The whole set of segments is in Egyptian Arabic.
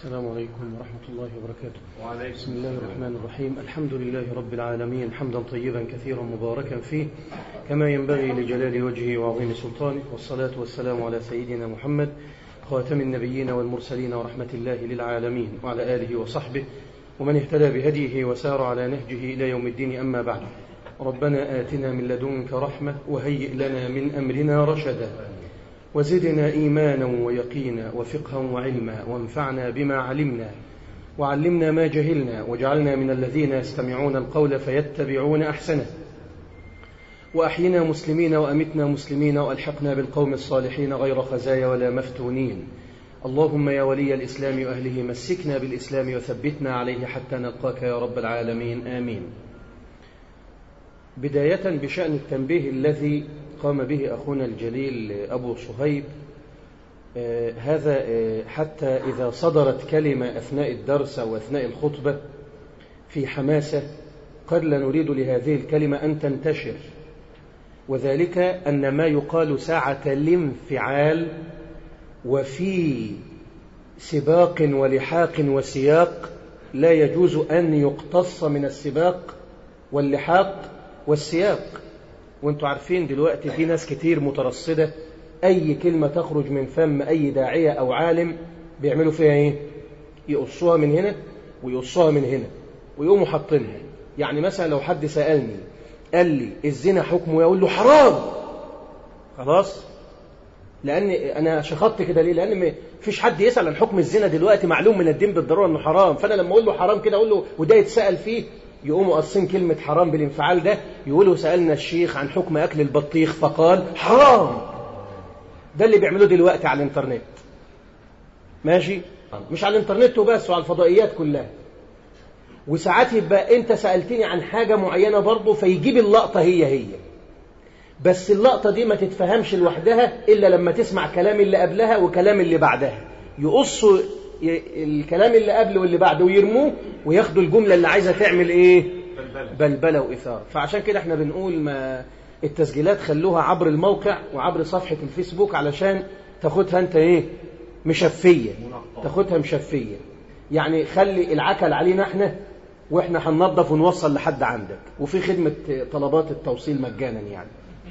السلام عليكم ورحمة الله وبركاته وعليكم بسم الله الرحمن الرحيم الحمد لله رب العالمين حمدا طيبا كثيرا مباركا فيه كما ينبغي لجلال وجهه وعظيم سلطانه والصلاة والسلام على سيدنا محمد خاتم النبيين والمرسلين ورحمة الله للعالمين وعلى آله وصحبه ومن اهتدى بهديه وسار على نهجه إلى يوم الدين أما بعد ربنا آتنا من لدنك رحمة وهيئ لنا من أمرنا رشدا وزدنا إيمانا ويقينا وفقها وعلما وانفعنا بما علمنا وعلمنا ما جهلنا واجعلنا من الذين يستمعون القول فيتبعون أحسنه وأحينا مسلمين وأمتنا مسلمين وألحقنا بالقوم الصالحين غير خزايا ولا مفتونين اللهم يا ولي الإسلام وأهله مسكنا بالإسلام وثبتنا عليه حتى نلقاك يا رب العالمين آمين بداية بشأن التنبيه الذي قام به أخونا الجليل أبو صهيب آه هذا آه حتى إذا صدرت كلمة أثناء الدرس أو أثناء الخطبة في حماسة قد لا نريد لهذه الكلمة أن تنتشر وذلك أن ما يقال ساعة الانفعال وفي سباق ولحاق وسياق لا يجوز أن يقتص من السباق واللحاق والسياق وانتوا عارفين دلوقتي في ناس كتير مترصدة أي كلمة تخرج من فم أي داعية أو عالم بيعملوا فيها إيه؟ يقصوها من هنا ويقصوها من هنا ويقوموا حاطينها يعني مثلا لو حد سألني قال لي الزنا حكمه يقول له حرام خلاص لأن أنا شخطت كده ليه؟ لأن ما فيش حد يسأل عن حكم الزنا دلوقتي معلوم من الدين بالضرورة إنه حرام فأنا لما أقول له حرام كده أقول له وده يتسأل فيه يقوموا قاصين كلمة حرام بالانفعال ده يقولوا سألنا الشيخ عن حكم أكل البطيخ فقال حرام ده اللي بيعملوه دلوقتي على الانترنت ماشي مش على الانترنت وبس وعلى الفضائيات كلها وساعات يبقى انت سألتني عن حاجة معينة برضه فيجيب اللقطة هي هي بس اللقطة دي ما تتفهمش لوحدها إلا لما تسمع كلام اللي قبلها وكلام اللي بعدها يقصوا الكلام اللي قبله واللي بعده ويرموه وياخدوا الجملة اللي عايزة تعمل ايه بلبلة وإثارة فعشان كده احنا بنقول ما التسجيلات خلوها عبر الموقع وعبر صفحة الفيسبوك علشان تاخدها انت ايه مشفية تاخدها مشفية يعني خلي العكل علينا احنا واحنا هننظف ونوصل لحد عندك وفي خدمة طلبات التوصيل مجانا يعني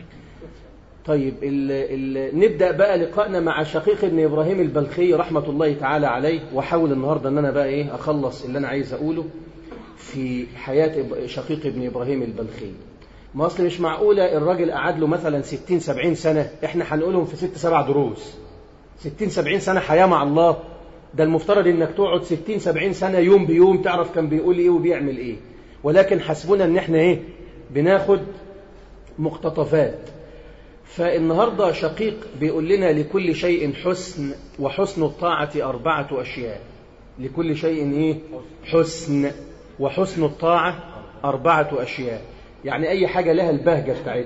طيب ال ال نبدأ بقى لقائنا مع شقيق ابن إبراهيم البلخي رحمة الله تعالى عليه وحاول النهاردة أن أنا بقى إيه أخلص اللي أنا عايز أقوله في حياة شقيق ابن إبراهيم البلخي ما أصل مش معقولة الراجل قعد له مثلا 60 70 سنة إحنا هنقولهم في ست سبع دروس 60 70 سنة حياة مع الله ده المفترض إنك تقعد 60 70 سنة يوم بيوم تعرف كان بيقول إيه وبيعمل إيه ولكن حسبنا إن إحنا إيه بناخد مقتطفات فالنهاردة شقيق بيقول لنا لكل شيء حسن وحسن الطاعة أربعة أشياء لكل شيء إيه؟ حسن وحسن الطاعة أربعة أشياء يعني أي حاجة لها البهجة بتاعتها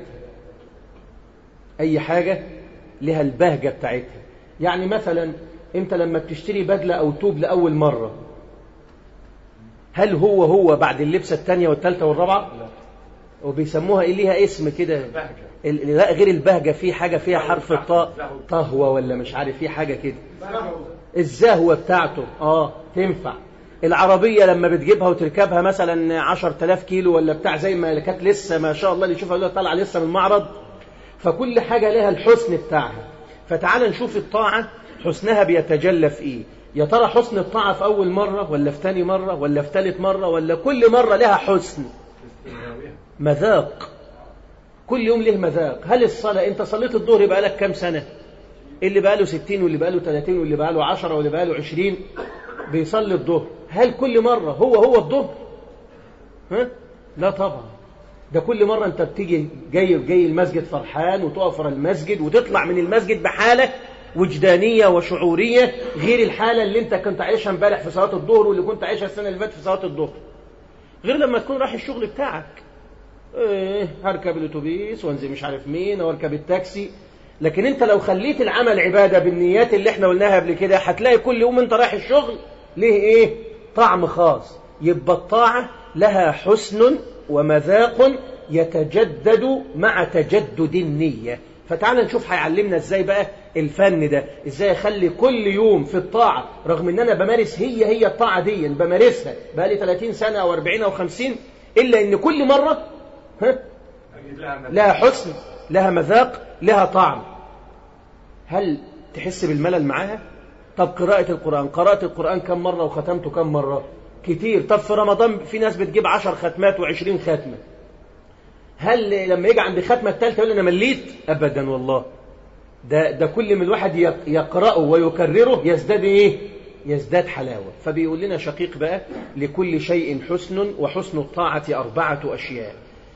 أي حاجة لها البهجة بتاعتها يعني مثلا أنت لما بتشتري بدلة أو توب لأول مرة هل هو هو بعد اللبسة الثانية والثالثة والرابعة؟ وبيسموها إيه ليها اسم كده لا غير البهجة في حاجة فيها حرف الطاء طهوة ولا مش عارف في حاجة كده الزهوة بتاعته اه تنفع العربية لما بتجيبها وتركبها مثلا عشر تلاف كيلو ولا بتاع زي ما كانت لسه ما شاء الله اللي يشوفها طالعة لسه من المعرض فكل حاجة لها الحسن بتاعها فتعال نشوف الطاعة حسنها بيتجلى في ايه يا ترى حسن الطاعة في أول مرة ولا في تاني مرة ولا في تالت مرة ولا كل مرة لها حسن مذاق كل يوم له مذاق هل الصلاة انت صليت الظهر بقى لك كام سنة اللي بقى له 60 واللي بقى له 30 واللي بقى له 10 واللي بقى له 20 بيصلي الظهر هل كل مرة هو هو الظهر ها لا طبعا ده كل مرة انت بتيجي جاي جاي المسجد فرحان وتقف ورا المسجد وتطلع من المسجد بحالة وجدانية وشعورية غير الحالة اللي انت كنت عايشها امبارح في صلاة الظهر واللي كنت عايشها السنة اللي فاتت في صلاة الظهر غير لما تكون رايح الشغل بتاعك ايه هركب الاتوبيس وانزل مش عارف مين واركب التاكسي لكن انت لو خليت العمل عبادة بالنيات اللي احنا قلناها قبل كده هتلاقي كل يوم انت رايح الشغل ليه ايه طعم خاص يبقى الطاعة لها حسن ومذاق يتجدد مع تجدد النية فتعال نشوف هيعلمنا ازاي بقى الفن ده ازاي اخلي كل يوم في الطاعة رغم ان انا بمارس هي هي الطاعة دي بمارسها بقى لي 30 سنة او 40 او 50 الا ان كل مرة ها لها حسن لها مذاق لها طعم هل تحس بالملل معاها طب قراءة القرآن قرأت القرآن كم مرة وختمته كم مرة كتير طب في رمضان في ناس بتجيب عشر ختمات وعشرين ختمة هل لما يجي عند الختمة الثالثة يقول أنا مليت أبدا والله ده, ده كل ما الواحد يقرأه ويكرره يزداد إيه يزداد حلاوة فبيقول لنا شقيق بقى لكل شيء حسن وحسن الطاعة أربعة أشياء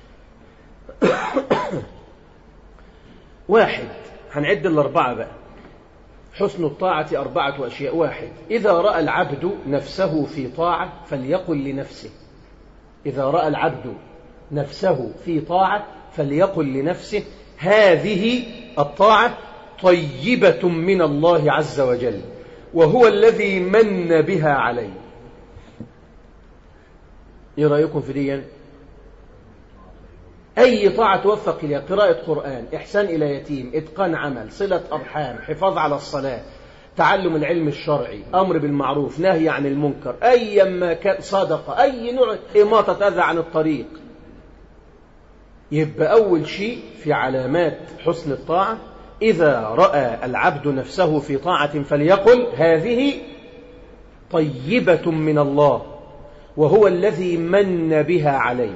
واحد هنعد الأربعة بقى حسن الطاعة أربعة أشياء واحد إذا رأى العبد نفسه في طاعة فليقل لنفسه إذا رأى العبد نفسه في طاعة فليقل لنفسه هذه الطاعة طيبة من الله عز وجل وهو الذي من بها علي ايه رأيكم في دي أي طاعة توفق إليها قراءة قرآن إحسان إلى يتيم إتقان عمل صلة أرحام حفاظ على الصلاة تعلم العلم الشرعي أمر بالمعروف نهي عن المنكر أي ما كان صدقة أي نوع إماطة أذى عن الطريق يبقى أول شيء في علامات حسن الطاعة إذا رأى العبد نفسه في طاعة فليقل هذه طيبة من الله وهو الذي من بها علي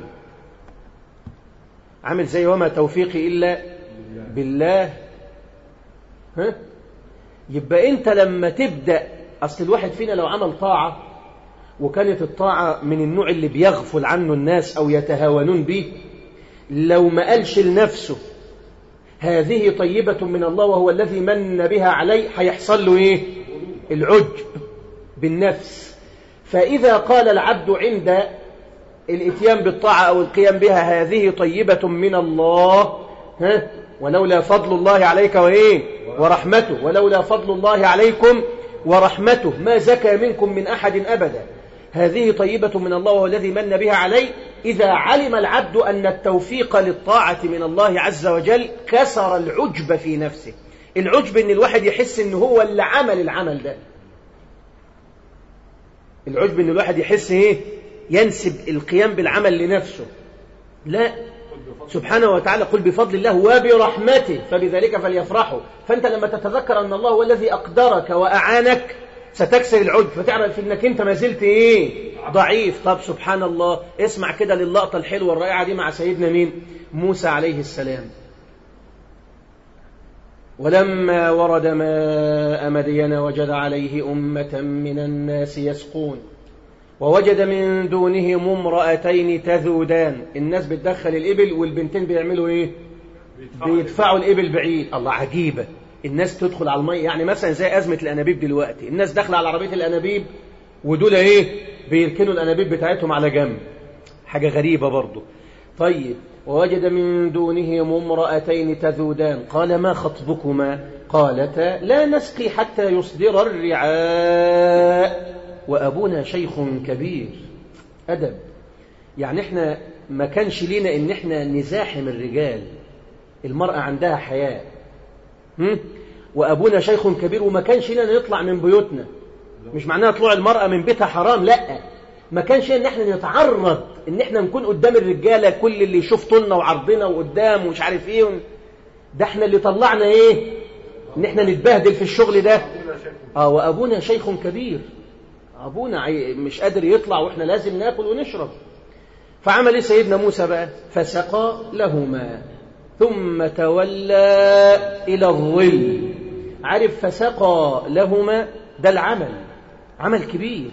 عامل زي وما توفيقي إلا بالله ها؟ يبقى أنت لما تبدأ أصل الواحد فينا لو عمل طاعة وكانت الطاعة من النوع اللي بيغفل عنه الناس أو يتهاونون به لو ما قالش لنفسه هذه طيبة من الله وهو الذي من بها علي هيحصل له إيه العجب بالنفس فإذا قال العبد عند الاتيان بالطاعة أو القيام بها هذه طيبة من الله ها ولولا فضل الله عليك وإيه ورحمته ولولا فضل الله عليكم ورحمته ما زكى منكم من أحد أبدا هذه طيبة من الله والذي من بها علي إذا علم العبد أن التوفيق للطاعة من الله عز وجل كسر العجب في نفسه العجب أن الواحد يحس أنه هو اللي عمل العمل ده العجب أن الواحد يحس إيه ينسب القيام بالعمل لنفسه لا سبحانه وتعالى قل بفضل الله وبرحمته فبذلك فليفرحوا فأنت لما تتذكر أن الله هو الذي أقدرك وأعانك ستكسر العجب فتعرف انك انت ما زلت ايه ضعيف طب سبحان الله اسمع كده للقطة الحلوة الرائعة دي مع سيدنا مين موسى عليه السلام ولما ورد ماء مدين وجد عليه أمة من الناس يسقون ووجد من دونهم امرأتين تذودان الناس بتدخل الإبل والبنتين بيعملوا إيه بيدفعوا الإبل بعيد الله عجيبة الناس تدخل على المية يعني مثلا زي أزمة الأنابيب دلوقتي الناس داخلة على عربية الأنابيب ودول إيه بيركنوا الأنابيب بتاعتهم على جنب حاجة غريبة برضو طيب ووجد من دونهم امرأتين تذودان قال ما خطبكما قالتا لا نسقي حتى يصدر الرعاء وأبونا شيخ كبير أدب يعني احنا ما كانش لينا ان احنا نزاحم الرجال المرأة عندها حياة هم؟ وأبونا شيخ كبير وما كانش لنا نطلع من بيوتنا مش معناها طلوع المرأة من بيتها حرام لا ما كانش ان احنا نتعرض ان احنا نكون قدام الرجالة كل اللي يشوف طولنا وعرضنا وقدام ومش عارف ايه ده احنا اللي طلعنا ايه ان احنا نتبهدل في الشغل ده اه وابونا شيخ كبير ابونا مش قادر يطلع واحنا لازم ناكل ونشرب فعمل ايه سيدنا موسى بقى فسقى لهما ثم تولى الى الظل عارف فسقى لهما ده العمل عمل كبير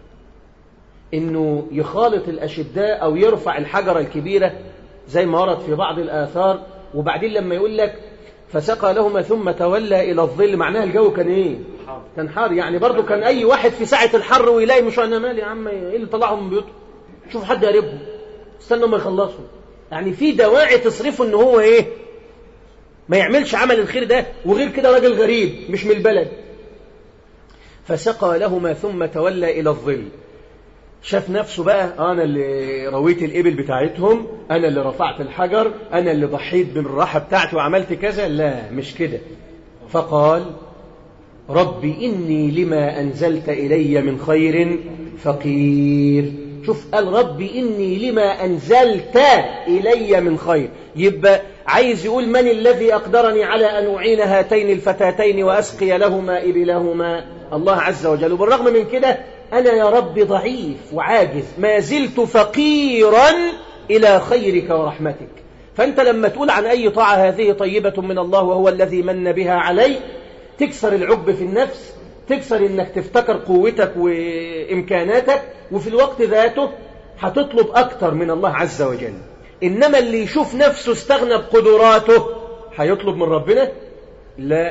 انه يخالط الاشداء او يرفع الحجره الكبيره زي ما ورد في بعض الاثار وبعدين لما يقول لك فسقى لهما ثم تولى الى الظل معناها الجو كان ايه كان حار يعني برضو كان اي واحد في ساعه الحر ويلاقي مش انا مالي يا عم ايه اللي طلعهم من بيوتهم شوف حد قريبهم استنوا ما يخلصوا يعني في دواعي تصرفه ان هو ايه ما يعملش عمل الخير ده وغير كده راجل غريب مش من البلد فسقى لهما ثم تولى الى الظل شاف نفسه بقى أنا اللي رويت الإبل بتاعتهم أنا اللي رفعت الحجر أنا اللي ضحيت بالراحة بتاعتي وعملت كذا لا مش كده فقال رب إني لما أنزلت إلي من خير فقير شوف قال رب إني لما أنزلت إلي من خير يبقى عايز يقول من الذي أقدرني على أن أعين هاتين الفتاتين وأسقي لهما إبلهما الله عز وجل وبالرغم من كده أنا يا رب ضعيف وعاجز ما زلت فقيرا إلى خيرك ورحمتك فأنت لما تقول عن أي طاعة هذه طيبة من الله وهو الذي من بها علي تكسر العجب في النفس تكسر انك تفتكر قوتك وامكاناتك وفي الوقت ذاته هتطلب اكتر من الله عز وجل انما اللي يشوف نفسه استغنى بقدراته هيطلب من ربنا لا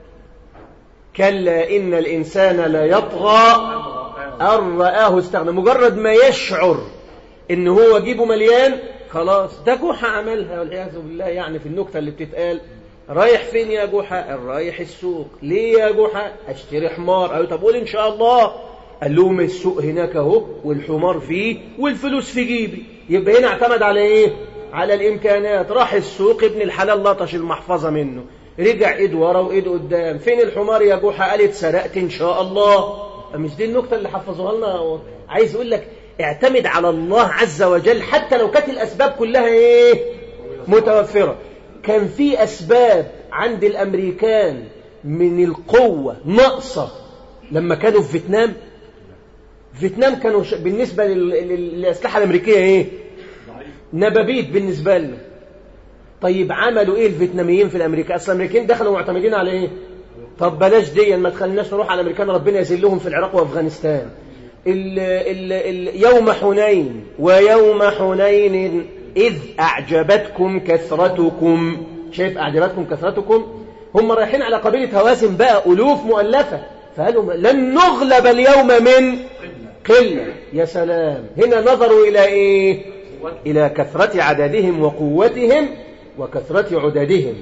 كلا ان الانسان لا يطغى ان رآه استغنى مجرد ما يشعر ان هو جيبه مليان خلاص ده جحا عملها والعياذ بالله يعني في النكته اللي بتتقال رايح فين يا جحا رايح السوق ليه يا جحا اشتري حمار قالوا طب قول ان شاء الله قال لهم السوق هناك اهو والحمار فيه والفلوس في جيبي يبقى هنا اعتمد على ايه على الامكانات راح السوق ابن الحلال لطش المحفظه منه رجع ايد ورا وايد قدام فين الحمار يا جحا قالت سرقت ان شاء الله مش دي النكته اللي حفظوها لنا عايز اقول لك اعتمد على الله عز وجل حتى لو كانت الاسباب كلها ايه متوفره كان في أسباب عند الأمريكان من القوة ناقصة لما كانوا في فيتنام فيتنام كانوا ش... بالنسبة لل... للأسلحة الأمريكية إيه نبابيت بالنسبة لنا طيب عملوا إيه الفيتناميين في الأمريكا أصل الأمريكان دخلوا معتمدين على إيه طب بلاش دي ما تخليناش نروح على الأمريكان ربنا يذلهم في العراق وأفغانستان ال... ال... ال... يوم حنين ويوم حنين إذ أعجبتكم كثرتكم شايف أعجبتكم كثرتكم هم رايحين على قبيلة هوازن بقى ألوف مؤلفة فقالوا لن نغلب اليوم من قلة يا سلام هنا نظروا إلى إيه إلى كثرة عددهم وقوتهم وكثرة عددهم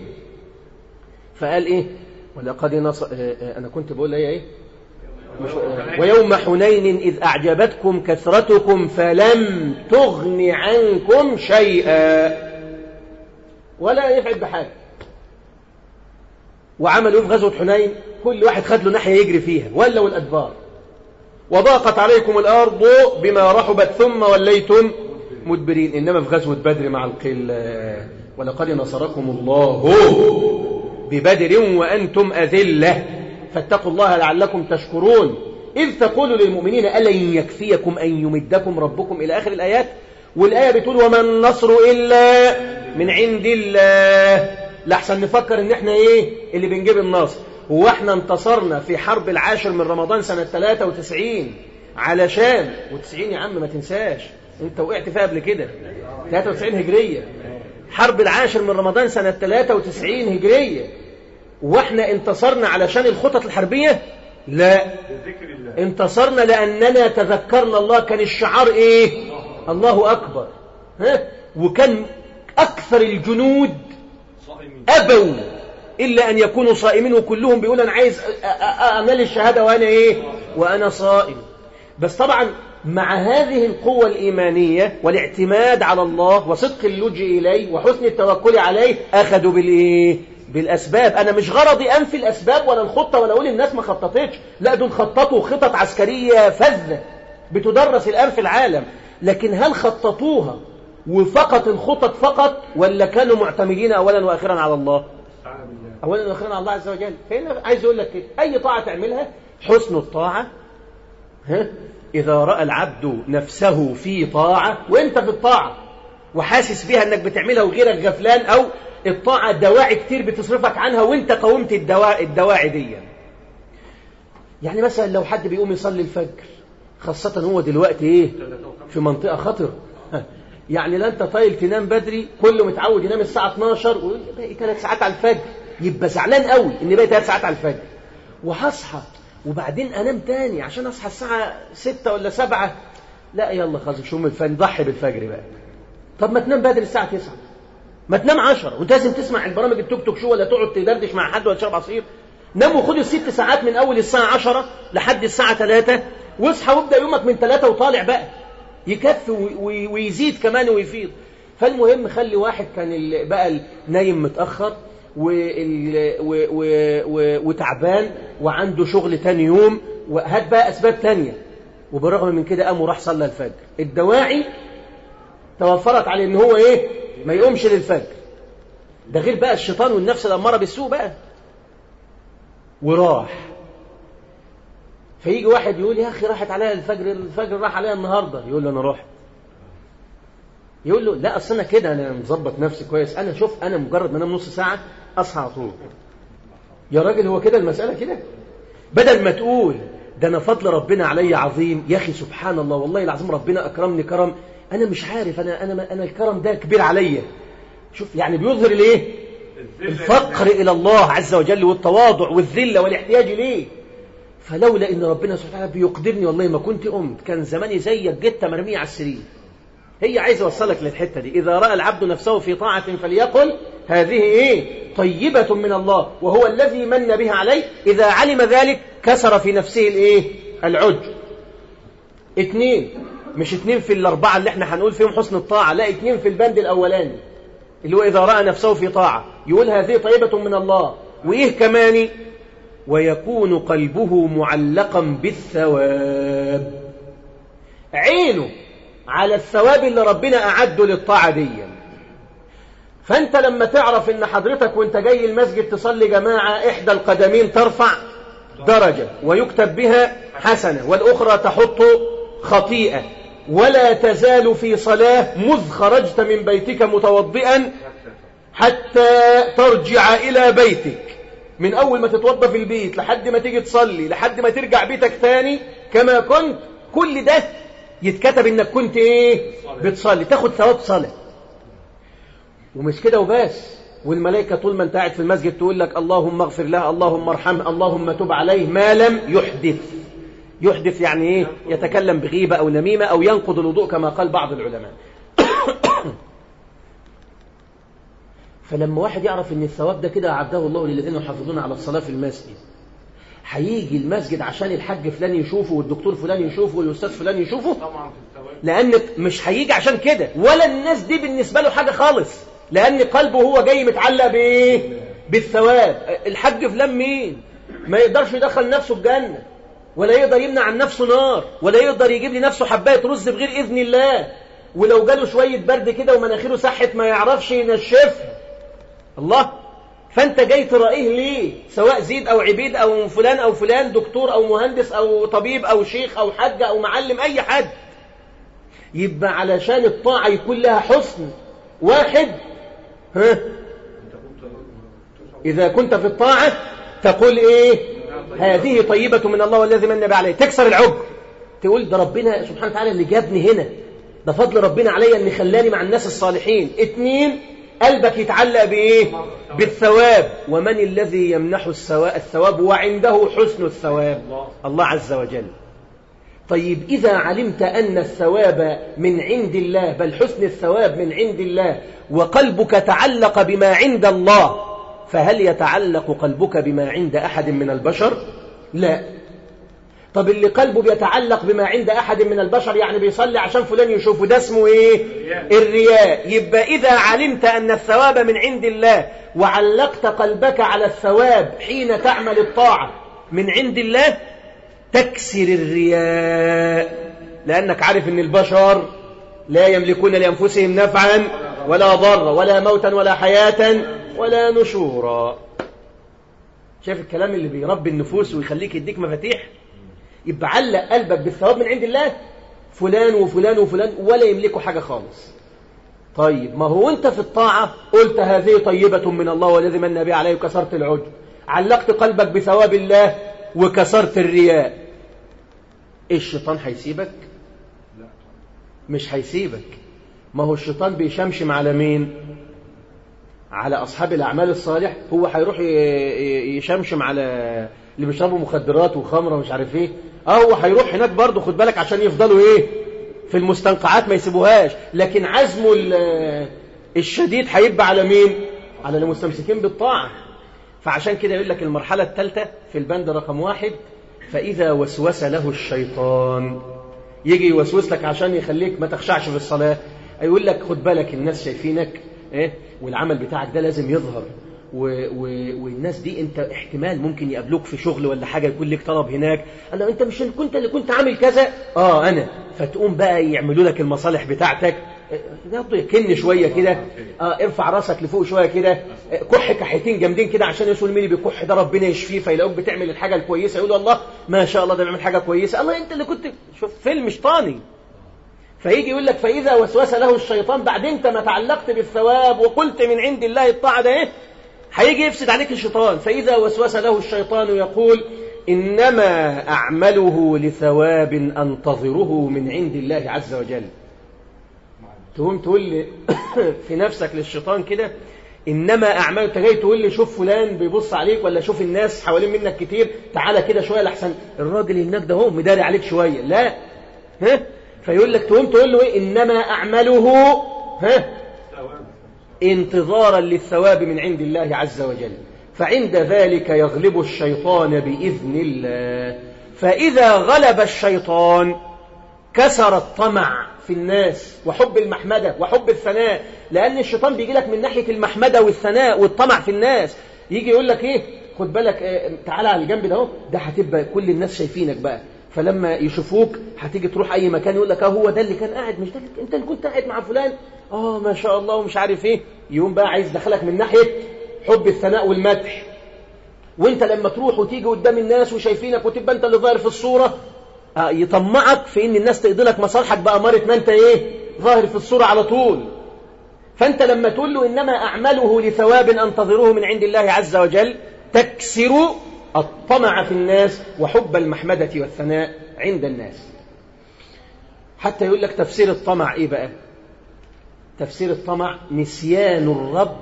فقال إيه ولقد نصر أنا كنت بقول إيه إيه مش... ويوم حنين إذ أعجبتكم كثرتكم فلم تغن عنكم شيئا ولا يفعل بحاجة وعملوا في غزوة حنين كل واحد خد له ناحية يجري فيها ولوا الأدبار وضاقت عليكم الأرض بما رحبت ثم وليتم مدبرين إنما في غزوة بدر مع القلة ولقد نصركم الله ببدر وأنتم أذلة فاتقوا الله لعلكم تشكرون إذ تقول للمؤمنين ألن يكفيكم أن يمدكم ربكم إلى آخر الآيات والآية بتقول وما النصر إلا من عند الله لحسن نفكر إن إحنا إيه اللي بنجيب النصر هو إحنا انتصرنا في حرب العاشر من رمضان سنة 93 علشان و90 يا عم ما تنساش أنت وقعت فيها قبل كده 93 هجرية حرب العاشر من رمضان سنة 93 هجرية واحنا انتصرنا علشان الخطط الحربية لا انتصرنا لأننا تذكرنا الله كان الشعار ايه الله أكبر ها؟ وكان أكثر الجنود أبوا إلا أن يكونوا صائمين وكلهم بيقول أنا عايز أعمل الشهادة وأنا إيه وأنا صائم بس طبعا مع هذه القوة الإيمانية والاعتماد على الله وصدق اللجئ إليه وحسن التوكل عليه أخذوا بالإيه بالأسباب أنا مش غرضي أنفي الأسباب ولا الخطة ولا أقول الناس ما خططتش لا دول خططوا خطط عسكرية فذة بتدرس الآن في العالم لكن هل خططوها وفقط الخطط فقط ولا كانوا معتمدين أولا وآخرا على الله أولا وآخرا على الله عز وجل فهنا عايز أقول لك كده أي طاعة تعملها حسن الطاعة ها إذا رأى العبد نفسه في طاعة وإنت في الطاعة وحاسس بيها أنك بتعملها وغيرك غفلان أو الطاعة دواعي كتير بتصرفك عنها وانت قومت الدواعي, الدواعي دي يعني مثلا لو حد بيقوم يصلي الفجر خاصة هو دلوقتي ايه في منطقة خطر يعني لا انت طايل تنام بدري كله متعود ينام الساعة 12 وباقي ثلاث ساعات على الفجر يبقى زعلان قوي ان باقي ثلاث ساعات على الفجر وهصحى وبعدين انام تاني عشان اصحى الساعة 6 ولا 7 لا يلا خلاص شوم الفن ضحي بالفجر بقى طب ما تنام بدري الساعة 9 ما تنام 10 وانت لازم تسمع البرامج التوك توك شو ولا تقعد تدردش مع حد ولا تشرب عصير نام وخد الست ساعات من اول الساعة 10 لحد الساعة 3 واصحى وابدأ يومك من ثلاثة وطالع بقى يكفي ويزيد كمان ويفيض فالمهم خلي واحد كان بقى نايم متأخر وتعبان وعنده شغل تاني يوم وهات بقى أسباب تانية وبالرغم من كده قام وراح صلى الفجر الدواعي توفرت عليه ان هو ايه ما يقومش للفجر ده غير بقى الشيطان والنفس الأمارة بالسوء بقى وراح فيجي واحد يقول يا أخي راحت عليا الفجر الفجر راح عليا النهاردة يقول له أنا رحت يقول له لا أصل أنا كده أنا مظبط نفسي كويس أنا شوف أنا مجرد ما أنام نص ساعة أصحى على طول يا راجل هو كده المسألة كده بدل ما تقول ده أنا فضل ربنا علي عظيم يا أخي سبحان الله والله العظيم ربنا أكرمني كرم أنا مش عارف أنا أنا أنا الكرم ده كبير عليا شوف يعني بيظهر الايه الفقر إلى الله عز وجل والتواضع والذلة والاحتياج إليه فلولا إن ربنا سبحانه وتعالى بيقدرني والله ما كنت قمت كان زماني زيك جت مرمية على السرير هي عايز أوصلك للحتة دي إذا رأى العبد نفسه في طاعة فليقل هذه إيه طيبة من الله وهو الذي من بها عليه إذا علم ذلك كسر في نفسه الإيه العج اتنين مش اتنين في الأربعة اللي احنا هنقول فيهم حسن الطاعة لا اتنين في البند الأولاني اللي هو إذا رأى نفسه في طاعة يقول هذه طيبة من الله وإيه كمان ويكون قلبه معلقا بالثواب عينه على الثواب اللي ربنا أعده للطاعة دي فأنت لما تعرف إن حضرتك وانت جاي المسجد تصلي جماعة إحدى القدمين ترفع درجة ويكتب بها حسنة والأخرى تحط خطيئة ولا تزال في صلاة مذ خرجت من بيتك متوضئا حتى ترجع إلى بيتك من أول ما تتوضى في البيت لحد ما تيجي تصلي لحد ما ترجع بيتك تاني كما كنت كل ده يتكتب انك كنت ايه بتصلي تاخد ثواب صلاة ومش كده وبس والملائكة طول ما انت قاعد في المسجد تقول لك اللهم اغفر له اللهم ارحمه اللهم تب عليه ما لم يحدث يحدث يعني ايه يتكلم بغيبة او نميمة او ينقض الوضوء كما قال بعض العلماء فلما واحد يعرف ان الثواب ده كده عبده الله للذين يحافظون على الصلاة في المسجد هيجي المسجد عشان الحاج فلان يشوفه والدكتور فلان يشوفه والاستاذ فلان يشوفه طبعا في الثواب لان مش هيجي عشان كده ولا الناس دي بالنسبة له حاجة خالص لان قلبه هو جاي متعلق بايه بالثواب الحاج فلان مين ما يقدرش يدخل نفسه الجنة ولا يقدر يمنع عن نفسه نار ولا يقدر يجيب لنفسه حباية رز بغير إذن الله ولو جاله شوية برد كده ومناخيره سحت ما يعرفش ينشفها الله فأنت جاي ترائيه ليه سواء زيد أو عبيد أو فلان أو فلان دكتور أو مهندس أو طبيب أو شيخ أو حج أو معلم أي حد يبقى علشان الطاعة يكون لها حسن واحد ها إذا كنت في الطاعة تقول إيه هذه طيبة من الله والذي من بها عليه تكسر العجب تقول ده ربنا سبحانه وتعالى اللي جابني هنا ده فضل ربنا عليا اللي خلاني مع الناس الصالحين اتنين قلبك يتعلق بإيه بالثواب ومن الذي يمنح السوا- الثواب وعنده حسن الثواب الله عز وجل طيب إذا علمت أن الثواب من عند الله بل حسن الثواب من عند الله وقلبك تعلق بما عند الله فهل يتعلق قلبك بما عند أحد من البشر؟ لا طب اللي قلبه بيتعلق بما عند أحد من البشر يعني بيصلي عشان فلان يشوفه ده اسمه إيه؟ الرياء يبقى إذا علمت أن الثواب من عند الله وعلقت قلبك على الثواب حين تعمل الطاعة من عند الله تكسر الرياء لأنك عارف أن البشر لا يملكون لأنفسهم نفعا ولا ضرا ولا موتا ولا حياة ولا نشورا شايف الكلام اللي بيربي النفوس ويخليك يديك مفاتيح يبقى علق قلبك بالثواب من عند الله فلان وفلان وفلان ولا يملكوا حاجة خالص طيب ما هو انت في الطاعة قلت هذه طيبة من الله والذي من بها عليه وكسرت العجب علقت قلبك بثواب الله وكسرت الرياء الشيطان هيسيبك مش هيسيبك ما هو الشيطان بيشمشم على مين على أصحاب الأعمال الصالح هو هيروح ي- ي- يشمشم على اللي بيشربوا مخدرات وخمرة ومش عارف ايه اه هو هيروح هناك برضه خد بالك عشان يفضلوا ايه في المستنقعات ما يسيبوهاش لكن عزمه ال- الشديد هيبقى على مين على المستمسكين بالطاعة فعشان كده يقول لك المرحلة الثالثة في البند رقم واحد فإذا وسوس له الشيطان يجي يوسوس لك عشان يخليك ما تخشعش في الصلاة يقول لك خد بالك الناس شايفينك إيه والعمل بتاعك ده لازم يظهر و... و... والناس دي انت احتمال ممكن يقابلوك في شغل ولا حاجه يكون لك طلب هناك قال له انت مش اللي كنت اللي كنت عامل كذا اه انا فتقوم بقى يعملوا لك المصالح بتاعتك برضه كن شويه كده اه ارفع راسك لفوق شويه كده كح كحيتين جامدين كده عشان يقول مين اللي بيكح ده ربنا يشفيه فيلاقوك بتعمل الحاجه الكويسه يقولوا الله ما شاء الله ده بيعمل حاجه كويسه الله انت اللي كنت شوف فيلم شيطاني فيجي يقول لك فاذا وسوس له الشيطان بعد انت ما تعلقت بالثواب وقلت من عند الله الطاعه ده ايه هيجي يفسد عليك الشيطان فاذا وسوس له الشيطان يقول انما اعمله لثواب انتظره من عند الله عز وجل تقوم تقول لي في نفسك للشيطان كده انما اعمال انت جاي تقول لي شوف فلان بيبص عليك ولا شوف الناس حوالين منك كتير تعالى كده شويه لحسن الراجل اللي هناك ده هو مداري عليك شويه لا ها فيقول لك تقوم تقول له ايه انما اعمله ها انتظارا للثواب من عند الله عز وجل فعند ذلك يغلب الشيطان باذن الله فاذا غلب الشيطان كسر الطمع في الناس وحب المحمدة وحب الثناء لأن الشيطان بيجي لك من ناحية المحمدة والثناء والطمع في الناس يجي يقول لك إيه خد بالك إيه تعالى على الجنب ده ده هتبقى كل الناس شايفينك بقى فلما يشوفوك هتيجي تروح أي مكان يقول لك اه هو ده اللي كان قاعد مش ده اللي أنت اللي كنت قاعد مع فلان اه ما شاء الله ومش عارف إيه يقوم بقى عايز يدخلك من ناحية حب الثناء والمدح وانت لما تروح وتيجي قدام الناس وشايفينك وتبقى انت اللي ظاهر في الصوره يطمعك في ان الناس تقضي لك مصالحك بأمارة ما انت ايه ظاهر في الصورة على طول فانت لما تقول له انما اعمله لثواب انتظره من عند الله عز وجل تكسر الطمع في الناس وحب المحمدة والثناء عند الناس حتى يقول لك تفسير الطمع ايه بقى تفسير الطمع نسيان الرب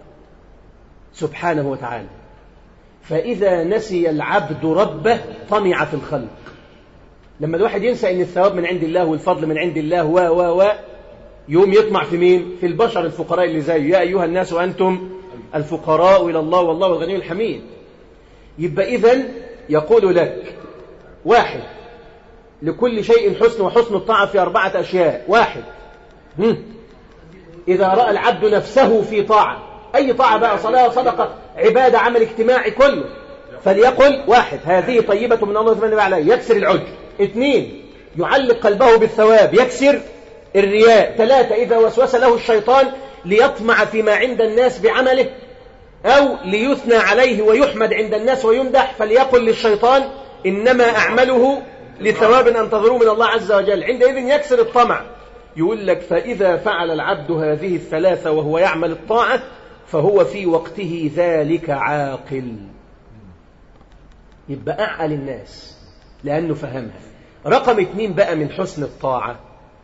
سبحانه وتعالى فإذا نسي العبد ربه طمع في الخلق لما الواحد ينسى ان الثواب من عند الله والفضل من عند الله و و و يوم يطمع في مين في البشر الفقراء اللي زيه يا ايها الناس وانتم الفقراء الى الله والله الغني الحميد يبقى اذا يقول لك واحد لكل شيء حسن وحسن الطاعة في أربعة أشياء واحد هم. إذا رأى العبد نفسه في طاعة أي طاعة بقى صلاة صدقة عبادة عمل اجتماعي كله فليقل واحد هذه طيبة من الله سبحانه وتعالى يكسر العجب اثنين يعلق قلبه بالثواب يكسر الرياء ثلاثة إذا وسوس له الشيطان ليطمع فيما عند الناس بعمله أو ليثنى عليه ويحمد عند الناس ويمدح فليقل للشيطان إنما أعمله لثواب أنتظروه من الله عز وجل عندئذ يكسر الطمع يقول لك فإذا فعل العبد هذه الثلاثة وهو يعمل الطاعة فهو في وقته ذلك عاقل يبقى أعقل الناس لأنه فهمها رقم اتنين بقى من حسن الطاعة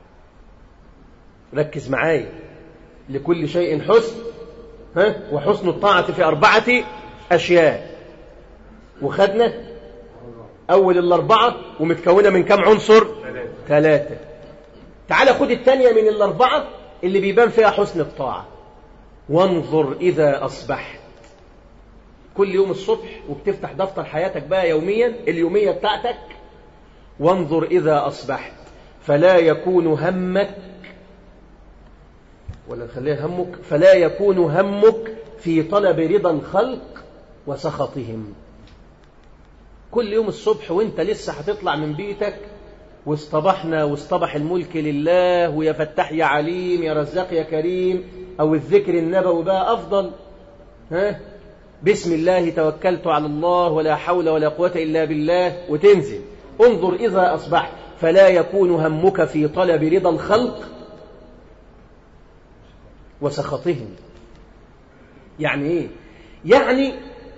ركز معايا لكل شيء حسن ها وحسن الطاعة في أربعة أشياء وخدنا أول الأربعة ومتكونة من كم عنصر ثلاثة تعال خد الثانية من الأربعة اللي بيبان فيها حسن الطاعة وانظر إذا أصبحت كل يوم الصبح وبتفتح دفتر حياتك بقى يوميا اليومية بتاعتك وانظر إذا أصبحت فلا يكون همك ولا نخليها همك فلا يكون همك في طلب رضا الخلق وسخطهم كل يوم الصبح وانت لسه هتطلع من بيتك واصطبحنا واصطبح الملك لله ويا فتاح يا عليم يا رزاق يا كريم او الذكر النبوي بقى افضل ها بسم الله توكلت على الله ولا حول ولا قوة إلا بالله وتنزل انظر إذا أصبحت فلا يكون همك في طلب رضا الخلق وسخطهم يعني ايه يعني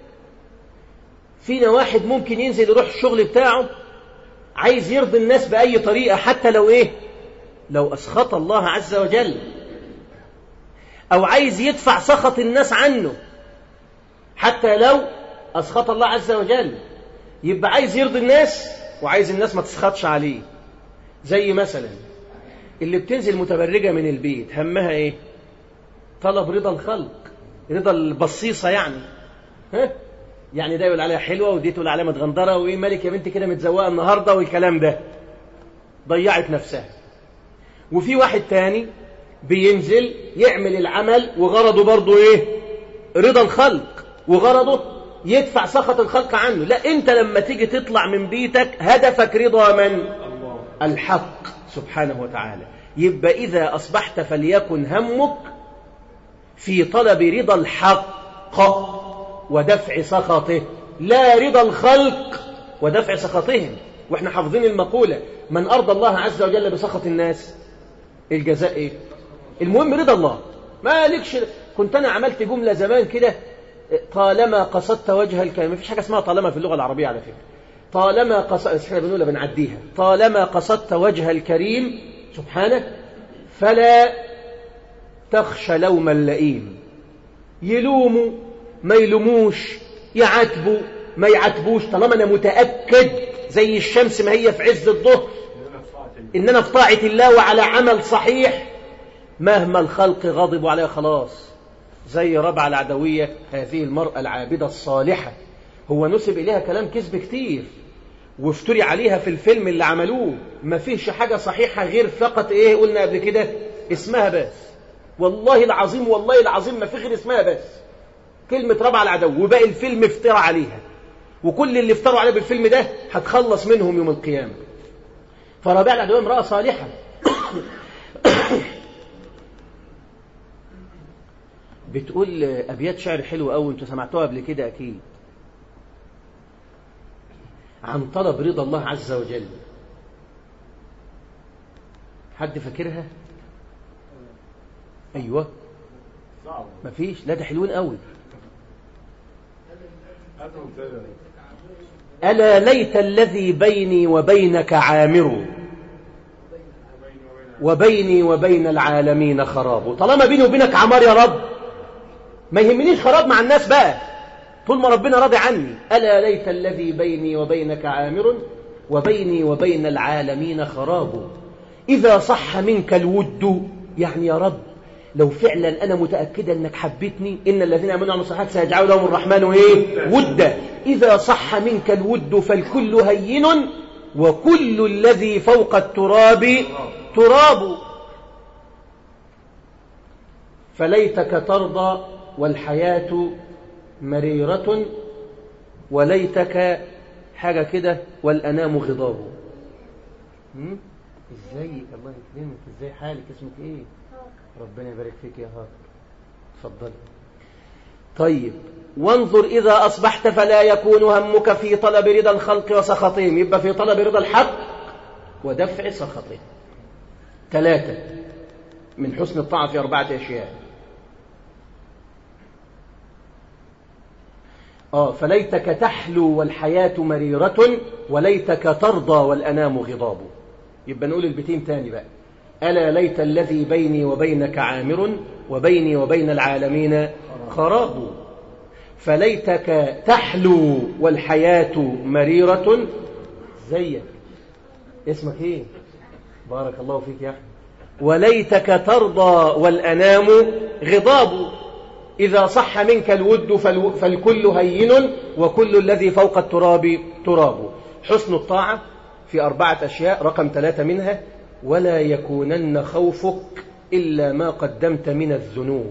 فينا واحد ممكن ينزل يروح الشغل بتاعه عايز يرضي الناس بأي طريقة حتى لو ايه لو أسخط الله عز وجل أو عايز يدفع سخط الناس عنه حتى لو أسخط الله عز وجل يبقى عايز يرضي الناس وعايز الناس ما تسخطش عليه زي مثلا اللي بتنزل متبرجة من البيت همها ايه طلب رضا الخلق رضا البصيصة يعني ها يعني ده يقول عليها حلوة ودي تقول عليها متغندرة وإيه مالك يا بنتي كده متزوقة النهاردة والكلام ده ضيعت نفسها وفي واحد تاني بينزل يعمل العمل وغرضه برضه إيه رضا الخلق وغرضه يدفع سخط الخلق عنه لا انت لما تيجي تطلع من بيتك هدفك رضا من الحق سبحانه وتعالى يبقى إذا أصبحت فليكن همك في طلب رضا الحق ودفع سخطه لا رضا الخلق ودفع سخطهم واحنا حافظين المقولة من أرضى الله عز وجل بسخط الناس الجزاء ايه المهم رضا الله ما لكش كنت أنا عملت جملة زمان كده طالما قصدت وجه الكلام مفيش حاجة اسمها طالما في اللغة العربية على فكرة طالما قصدت احنا بنقولها بنعديها طالما قصدت وجه الكريم سبحانه فلا تخشى لوم اللئيم يلوموا ما يلوموش يعاتبوا ما يعاتبوش طالما انا متاكد زي الشمس ما هي في عز الظهر ان انا في طاعه الله وعلى عمل صحيح مهما الخلق غضبوا عليها خلاص زي ربع العدويه هذه المراه العابده الصالحه هو نسب اليها كلام كذب كتير وافتري عليها في الفيلم اللي عملوه ما فيش حاجة صحيحة غير فقط ايه قلنا قبل كده اسمها بس والله العظيم والله العظيم ما في غير اسمها بس كلمة ربع العدو وباقي الفيلم افترى عليها وكل اللي افتروا عليها بالفيلم ده هتخلص منهم يوم القيامة فربيع العدو امرأة صالحة بتقول أبيات شعر حلو قوي انتوا سمعتوها قبل كده أكيد عن طلب رضا الله عز وجل حد فاكرها ايوه مفيش لا ده حلوين قوي الا ليت الذي بيني وبينك عامر وبيني وبين العالمين خراب طالما بيني وبينك عمار يا رب ما يهمنيش خراب مع الناس بقى طول ما ربنا راضي عني ألا ليت الذي بيني وبينك عامر وبيني وبين العالمين خراب إذا صح منك الود يعني يا رب لو فعلا أنا متأكدة أنك حبيتني إن الذين آمنوا وعملوا الصالحات سيجعل لهم الرحمن إيه ودا إذا صح منك الود فالكل هين وكل الذي فوق التراب تراب فليتك ترضى والحياة مريرة وليتك حاجة كده والأنام غضاب ازيك الله يكرمك ازاي حالك اسمك ايه ربنا يبارك فيك يا هاك اتفضل طيب وانظر إذا أصبحت فلا يكون همك في طلب رضا الخلق وسخطهم يبقى في طلب رضا الحق ودفع سخطهم ثلاثة من حسن الطاعة في أربعة أشياء آه فليتك تحلو والحياة مريرة وليتك ترضى والأنام غضاب يبقى نقول البيتين تاني بقى ألا ليت الذي بيني وبينك عامر وبيني وبين العالمين خراب فليتك تحلو والحياة مريرة زيك اسمك ايه بارك الله فيك يا أحمد وليتك ترضى والأنام غضاب إذا صح منك الود فالكل هين وكل الذي فوق التراب تراب حسن الطاعة في أربعة أشياء رقم ثلاثة منها ولا يكونن خوفك إلا ما قدمت من الذنوب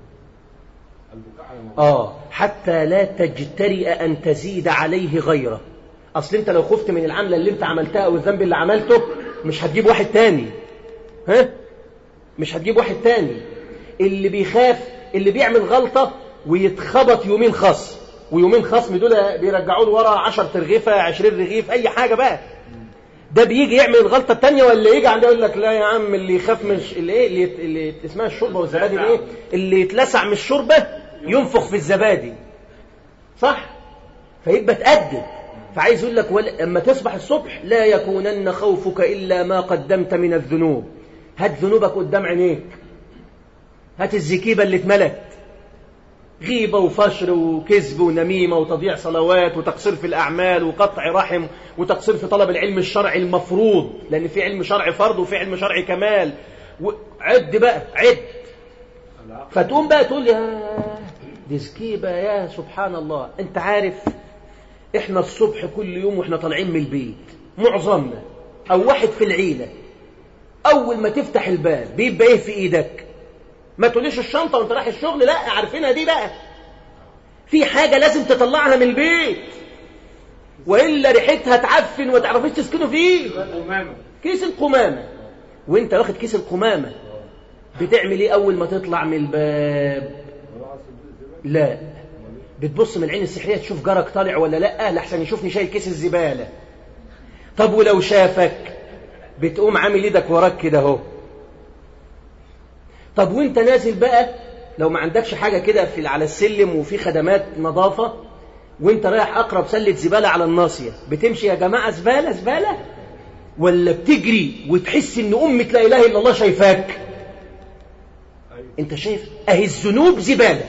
آه حتى لا تجترئ أن تزيد عليه غيره أصل أنت لو خفت من العملة اللي أنت عملتها أو الذنب اللي عملته مش هتجيب واحد تاني ها مش هتجيب واحد تاني اللي بيخاف اللي بيعمل غلطة ويتخبط يومين خصم ويومين خصم دول بيرجعوا له ورا 10 ترغيفة 20 رغيف أي حاجة بقى ده بيجي يعمل الغلطة التانية ولا يجي عندي يقول لك لا يا عم اللي يخاف من اللي ايه اللي, اللي اسمها الشوربة والزبادي ايه اللي يتلسع من الشوربة ينفخ في الزبادي صح فيبقى تأدب فعايز يقول لك اما تصبح الصبح لا يكونن خوفك إلا ما قدمت من الذنوب هات ذنوبك قدام عينيك هات الزكيبة اللي اتملت غيبة وفشر وكذب ونميمة وتضييع صلوات وتقصير في الأعمال وقطع رحم وتقصير في طلب العلم الشرعي المفروض لأن في علم شرعي فرض وفي علم شرعي كمال عد بقى عد فتقوم بقى تقول يا دي زكيبة يا سبحان الله انت عارف احنا الصبح كل يوم واحنا طالعين من البيت معظمنا او واحد في العيلة اول ما تفتح الباب بيبقى ايه في ايدك ما تقوليش الشنطة وانت رايح الشغل لا عارفينها دي بقى في حاجة لازم تطلعها من البيت وإلا ريحتها تعفن وما تعرفيش تسكنوا فيه كيس القمامة وانت واخد كيس القمامة بتعمل ايه اول ما تطلع من الباب لا بتبص من العين السحرية تشوف جارك طالع ولا لا لحسن يشوفني شايل كيس الزبالة طب ولو شافك بتقوم عامل ايدك وراك كده اهو طب وانت نازل بقى لو ما عندكش حاجة كده في على السلم وفي خدمات نظافة وانت رايح اقرب سلة زبالة على الناصية بتمشي يا جماعة زبالة زبالة ولا بتجري وتحس ان أمة لا إله إلا الله شايفاك انت شايف اهي الذنوب زبالة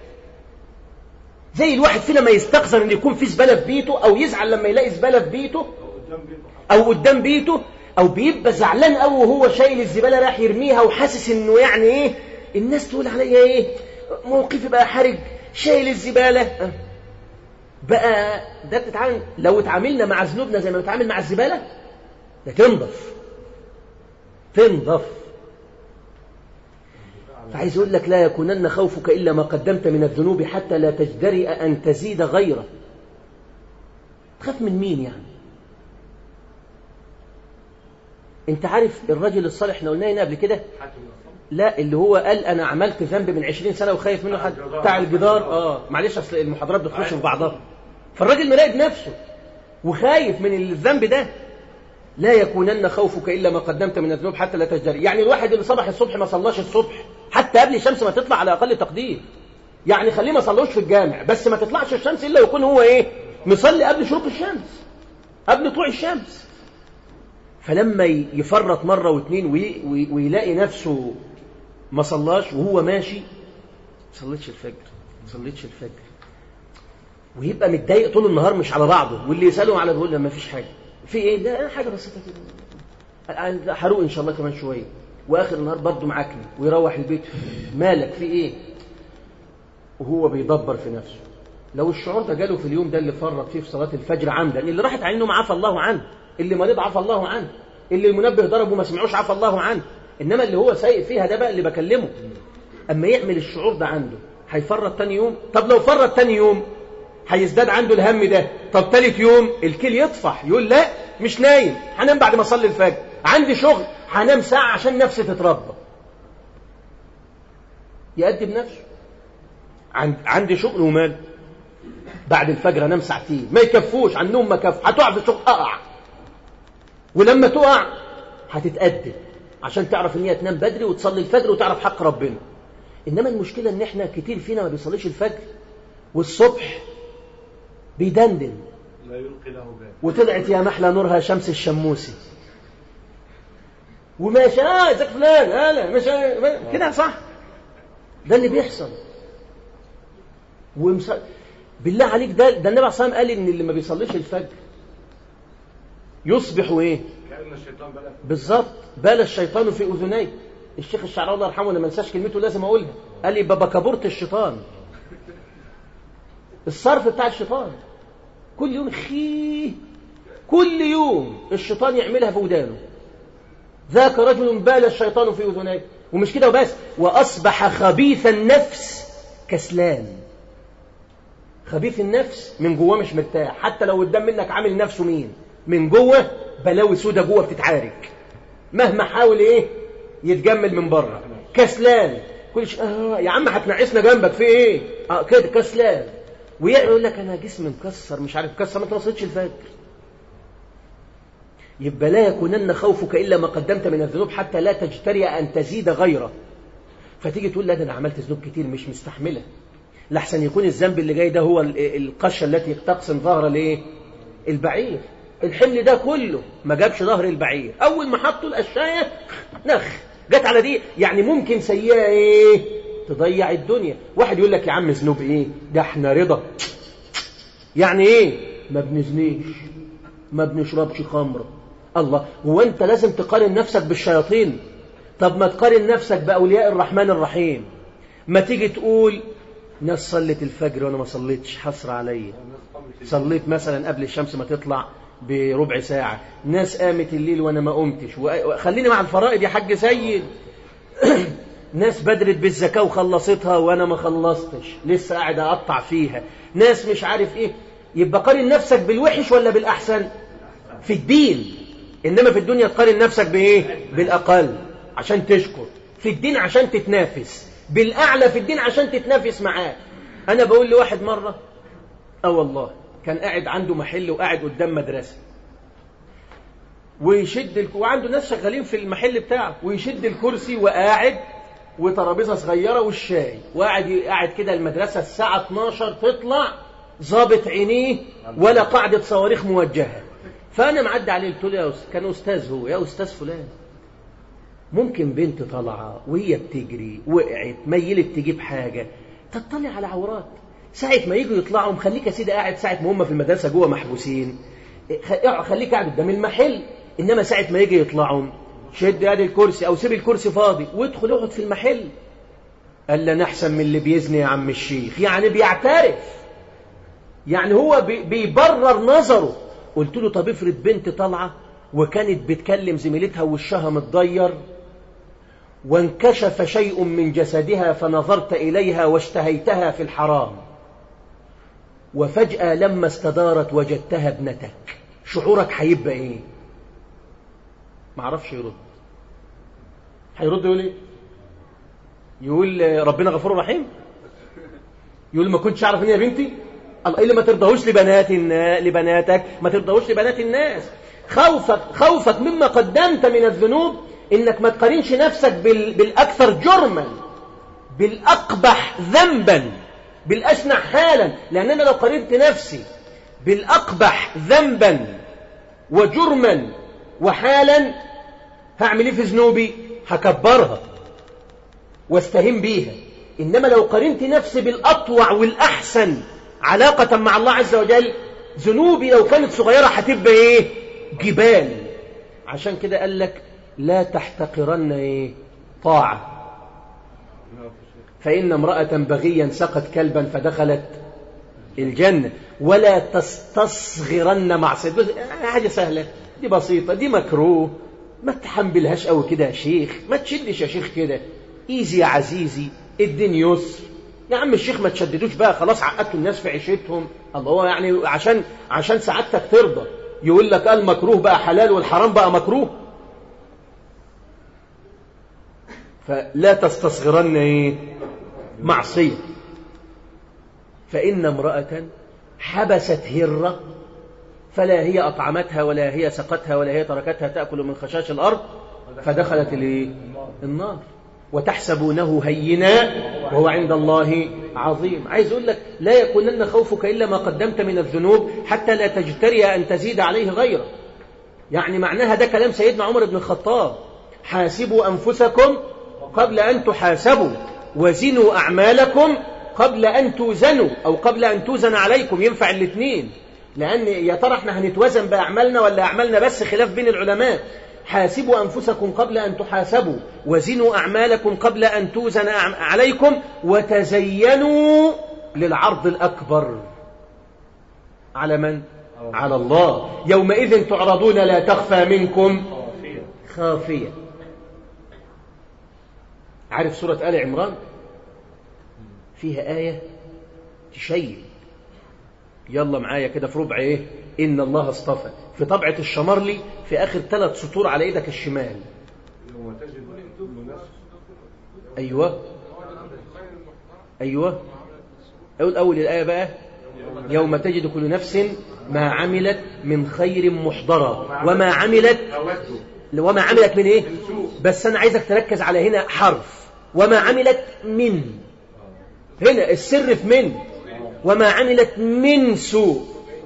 زي الواحد فينا ما يستقذر ان يكون في زبالة في بيته او يزعل لما يلاقي زبالة في بيته او قدام بيته او بيبقى زعلان قوي وهو شايل الزبالة راح يرميها وحاسس انه يعني ايه الناس تقول عليا ايه موقفي بقى حرج شايل الزبالة بقى ده بتتعامل لو اتعاملنا مع ذنوبنا زي ما بنتعامل مع الزبالة ده تنضف تنضف فعايز يقول لك لا يكونن خوفك إلا ما قدمت من الذنوب حتى لا تجدرئ أن تزيد غيره تخاف من مين يعني انت عارف الرجل الصالح احنا قلنا هنا قبل كده لا اللي هو قال انا عملت ذنب من 20 سنه وخايف منه حد بتاع الجدار اه معلش اصل المحاضرات بتخش في بعضها فالراجل مراقب نفسه وخايف من الذنب ده لا يكونن خوفك الا ما قدمت من الذنوب حتى لا تجدري يعني الواحد اللي صبح الصبح ما صلاش الصبح حتى قبل الشمس ما تطلع على اقل تقدير يعني خليه ما صلوش في الجامع بس ما تطلعش الشمس الا يكون هو ايه مصلي قبل شروق الشمس قبل طلوع الشمس فلما يفرط مرة واثنين ويلاقي نفسه ما صلاش وهو ماشي ما صليتش الفجر ما صليتش الفجر ويبقى متضايق طول النهار مش على بعضه واللي يسأله على بيقول ما فيش حاجة في ايه ده حاجة بسيطة كده هروق ان شاء الله كمان شوية واخر النهار برضه معاكني ويروح البيت مالك في ايه وهو بيدبر في نفسه لو الشعور ده جاله في اليوم ده اللي فرط فيه في صلاة الفجر عمدا اللي راحت عينه عفى الله عنه اللي مريض عفى الله عنه اللي المنبه ضربه ما سمعوش عفى الله عنه انما اللي هو سايق فيها ده بقى اللي بكلمه اما يعمل الشعور ده عنده هيفرط تاني يوم طب لو فرط تاني يوم هيزداد عنده الهم ده طب تالت يوم الكل يطفح يقول لا مش نايم هنام بعد ما اصلي الفجر عندي شغل هنام ساعة عشان نفسي تتربى يأدب نفسه عند عندي شغل ومال بعد الفجر انام ساعتين ما يكفوش عن النوم ما كف هتقع في الشغل اقع ولما تقع هتتأدب عشان تعرف ان هي تنام بدري وتصلي الفجر وتعرف حق ربنا انما المشكلة ان احنا كتير فينا ما بيصليش الفجر والصبح بيدندن لا يلقي له بال وطلعت يا محلى نورها شمس الشموسي وماشي اه ازيك فلان هلا مش كده صح ده اللي بيحصل ومس... بالله عليك ده ده النبي عليه قال ان اللي ما بيصليش الفجر يصبح ايه كأن الشيطان بلغ بالظبط بال الشيطان في اذنيه الشيخ الشعراوي الله يرحمه انا ما انساش كلمته لازم اقولها قال لي بابا كبرت الشيطان الصرف بتاع الشيطان كل يوم خيه كل يوم الشيطان يعملها في ودانه ذاك رجل بال الشيطان في اذنيه ومش كده وبس واصبح خبيث النفس كسلان خبيث النفس من جواه مش مرتاح حتى لو قدام منك عامل نفسه مين من جوه بلاوي سودا جوه بتتعارك مهما حاول ايه يتجمل من بره كسلان كل شيء آه يا عم هتنعسنا جنبك في ايه اه كده كسلان ويقول لك انا جسمي مكسر مش عارف مكسر ما انت ما صليتش الفجر يبقى لا يكونن خوفك الا ما قدمت من الذنوب حتى لا تجترئ ان تزيد غيره فتيجي تقول لا ده انا عملت ذنوب كتير مش مستحمله لحسن يكون الذنب اللي جاي ده هو ال- القشه التي تقسم ظهر الايه البعير الحمل ده كله ما جابش ظهر البعير اول ما حطوا القشايه نخ جت على دي يعني ممكن سيئه ايه تضيع الدنيا واحد يقول لك يا عم ذنوب ايه ده احنا رضا يعني ايه ما بنزنيش ما بنشربش خمر الله هو انت لازم تقارن نفسك بالشياطين طب ما تقارن نفسك باولياء الرحمن الرحيم ما تيجي تقول ناس صلت الفجر وانا ما صليتش حسرة عليا صليت مثلا قبل الشمس ما تطلع بربع ساعة ناس قامت الليل وانا ما قمتش خليني مع الفرائض يا حاج سيد ناس بدرت بالزكاة وخلصتها وانا ما خلصتش لسه قاعد اقطع فيها ناس مش عارف ايه يبقى قارن نفسك بالوحش ولا بالاحسن في الدين انما في الدنيا تقارن نفسك بايه بالاقل عشان تشكر في الدين عشان تتنافس بالاعلى في الدين عشان تتنافس معاه انا بقول لواحد مرة اه والله كان قاعد عنده محل وقاعد قدام مدرسة ويشد الك... وعنده ناس شغالين في المحل بتاعه ويشد الكرسي وقاعد وترابيزه صغيره والشاي وقاعد قاعد كده المدرسه الساعه 12 تطلع ظابط عينيه ولا قاعده صواريخ موجهه فانا معدي عليه قلت له يا أستاذ كان استاذ هو يا استاذ فلان ممكن بنت طالعه وهي بتجري وقعت ميلت تجيب حاجه تطلع على عورات ساعة ما يجوا يطلعوا خليك يا سيدي قاعد ساعة ما هم في المدرسة جوه محبوسين خليك قاعد قدام المحل إنما ساعة ما يجي يطلعوا شد ادي الكرسي أو سيب الكرسي فاضي وادخل اقعد في المحل قال لنا أحسن من اللي بيزني يا عم الشيخ يعني بيعترف يعني هو بيبرر نظره قلت له طب افرض بنت طالعة وكانت بتكلم زميلتها وشها متضير وانكشف شيء من جسدها فنظرت إليها واشتهيتها في الحرام وفجأة لما استدارت وجدتها ابنتك شعورك هيبقى ايه معرفش يرد هيرد يقول ايه يقول ربنا غفور رحيم يقول ما كنتش اعرف ان هي بنتي الله ايه اللي ما ترضاهوش لبنات لبناتك ما ترضاهوش لبنات الناس خوفك خوفك مما قدمت من الذنوب انك ما تقارنش نفسك بال... بالاكثر جرما بالاقبح ذنبا بالاشنع حالا لان انا لو قارنت نفسي بالاقبح ذنبا وجرما وحالا هعمل ايه في ذنوبي هكبرها واستهين بيها انما لو قارنت نفسي بالاطوع والاحسن علاقه مع الله عز وجل ذنوبي لو كانت صغيره هتبقى ايه جبال عشان كده قال لك لا تحتقرن ايه طاعة فإن امرأة بغيا سقت كلبا فدخلت الجنة ولا تستصغرن معصية حاجة سهلة دي بسيطة دي مكروه ما تحملهاش قوي كده يا شيخ ما تشدش يا شيخ كده ايزي يا عزيزي الدين يسر يا عم الشيخ ما تشددوش بقى خلاص عقدتوا الناس في عيشتهم الله هو يعني عشان عشان سعادتك ترضى يقول لك المكروه بقى حلال والحرام بقى مكروه فلا تستصغرن ايه معصية فإن امرأة حبست هرة فلا هي أطعمتها ولا هي سقتها ولا هي تركتها تأكل من خشاش الأرض فدخلت الايه النار وتحسبونه هينا وهو عند الله عظيم عايز أقول لك لا يكونن خوفك إلا ما قدمت من الذنوب حتى لا تجتري أن تزيد عليه غيره يعني معناها ده كلام سيدنا عمر بن الخطاب حاسبوا أنفسكم قبل أن تحاسبوا وزنوا أعمالكم قبل أن توزنوا أو قبل أن توزن عليكم ينفع الاثنين لأن يا ترى احنا هنتوزن بأعمالنا ولا أعمالنا بس خلاف بين العلماء حاسبوا أنفسكم قبل أن تحاسبوا وزنوا أعمالكم قبل أن توزن عليكم وتزينوا للعرض الأكبر على من؟ على الله يومئذ تعرضون لا تخفى منكم خافية عارف سورة آل عمران فيها آية تشيل يلا معايا كده في ربع ايه إن الله اصطفى في طبعة الشمرلي في آخر ثلاث سطور على إيدك الشمال أيوة أيوة أول أول الآية بقى يوم تجد كل نفس ما عملت من خير محضرة وما عملت وما عملت من ايه بس انا عايزك تركز على هنا حرف وما عملت من هنا السر في من وما عملت من سوء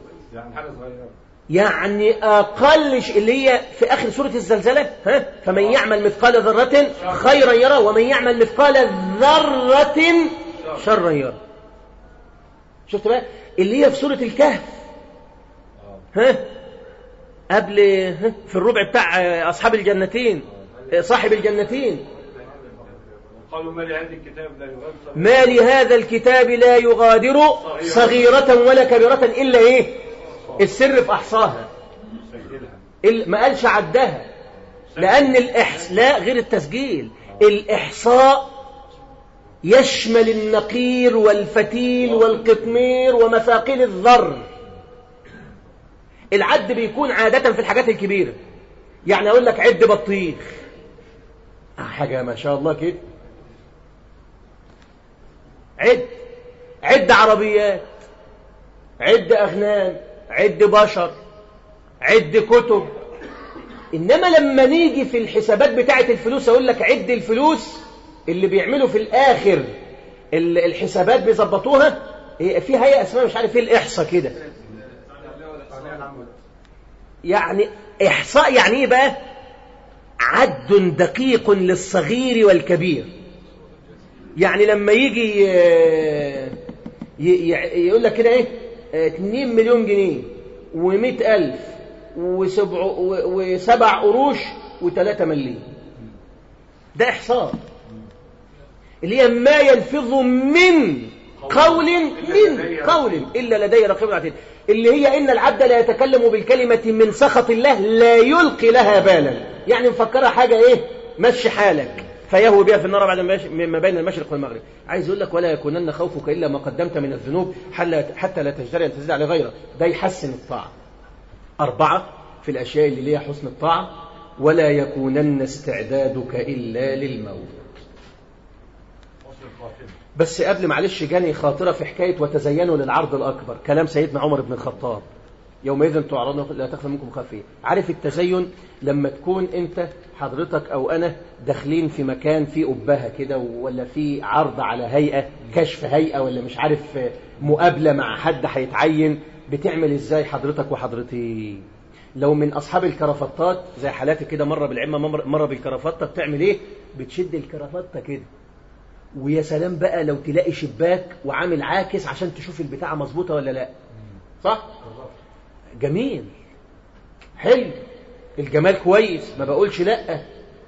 يعني اقل اللي هي في اخر سوره الزلزله ها فمن يعمل مثقال ذره خيرا يرى ومن يعمل مثقال ذره شرا يرى شفت بقى اللي هي في سوره الكهف ها قبل في الربع بتاع أصحاب الجنتين صاحب الجنتين قالوا ما لهذا الكتاب لا يغادر ما لهذا الكتاب لا يغادر صغيرة ولا كبيرة إلا إيه السر في أحصاها سجلها ال- ما قالش عدها لأن الإحصاء لا غير التسجيل الإحصاء يشمل النقير والفتيل والقطمير ومثاقيل الذر العد بيكون عادة في الحاجات الكبيرة يعني أقول لك عد بطيخ آه، حاجة ما شاء الله كده عد عد عربيات عد أغنام عد بشر عد كتب إنما لما نيجي في الحسابات بتاعة الفلوس أقول لك عد الفلوس اللي بيعملوا في الآخر ال- الحسابات بيظبطوها هي- في هيئة اسمها مش عارف ايه الإحصاء كده يعني إحصاء يعني إيه بقى عد دقيق للصغير والكبير يعني لما يجي آه، ي- ي- يقول لك كده ايه آه، 2 مليون جنيه و100 ألف وسبع و- وسبع قروش و3 مليم ده إحصاء اللي هي ما يلفظ من قول من قول إلا لدي رقيب عتيد اللي هي إن العبد لا يتكلم بالكلمة من سخط الله لا يلقي لها بالا يعني مفكرها حاجة إيه مشي حالك فيهوي بها في النار بعد ما يش- ما بين المشرق والمغرب عايز يقول لك ولا يكونن خوفك إلا ما قدمت من الذنوب حل- حتى لا تجدري أن تزيد على غيره ده يحسن الطاعة أربعة في الأشياء اللي ليها حسن الطاعة ولا يكونن استعدادك إلا للموت وصل الخاتمة بس قبل معلش جاني خاطرة في حكاية وتزينوا للعرض الأكبر كلام سيدنا عمر بن الخطاب يومئذ تعرضون لا تخفى منكم خافية عارف التزين لما تكون انت حضرتك او انا داخلين في مكان فيه أبهة كده ولا في عرض على هيئة كشف هيئة ولا مش عارف مقابلة مع حد هيتعين بتعمل ازاي حضرتك وحضرتي لو من اصحاب الكرافتات زي حالاتي كده مره بالعمه مره مرة بالكرافته بتعمل ايه بتشد الكرافته كده ويا سلام بقى لو تلاقي شباك وعامل عاكس عشان تشوف البتاعة مظبوطة ولا لا صح؟ جميل حلو الجمال كويس ما بقولش لا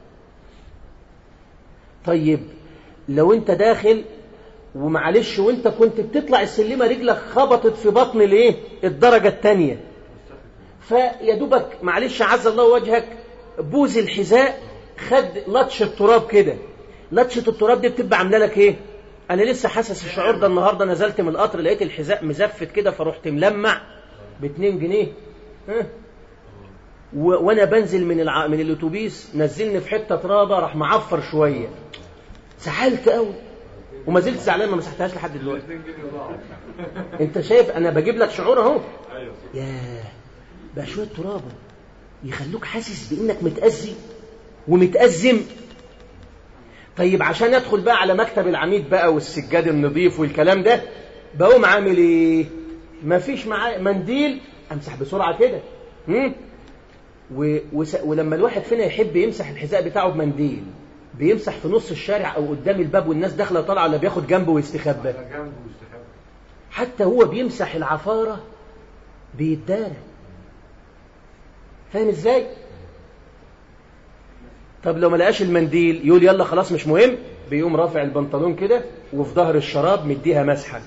طيب لو انت داخل ومعلش وانت كنت بتطلع السلمة رجلك خبطت في بطن الايه الدرجة التانية فيا دوبك معلش عز الله وجهك بوز الحذاء خد لطش التراب كده لطشة التراب دي بتبقى عامله لك ايه انا لسه حاسس الشعور ده النهارده نزلت من القطر لقيت الحذاء مزفت كده فرحت ملمع ب 2 جنيه ها و- وانا بنزل من الع... من الاتوبيس نزلني في حته ترابه راح معفر شويه سحلت قوي وما زلت زعلان ما مسحتهاش لحد دلوقتي 2 جنيه ضاعوا انت شايف انا بجيب لك شعور اهو ايوه ياه بقى شويه ترابه يخلوك حاسس بانك متاذي ومتازم طيب عشان ادخل بقى على مكتب العميد بقى والسجاد النظيف والكلام ده بقوم عامل ايه مفيش معاه منديل امسح بسرعه كده هم؟ و... وس... ولما الواحد فينا يحب يمسح الحذاء بتاعه بمنديل بيمسح في نص الشارع او قدام الباب والناس داخله طالعه ولا بياخد جنبه ويستخبى على جنبه واستخبى حتى هو بيمسح العفارة بيتدارى فاهم ازاي طب لو ما لقاش المنديل يقول يلا خلاص مش مهم بيقوم رافع البنطلون كده وفي ظهر الشراب مديها مسحة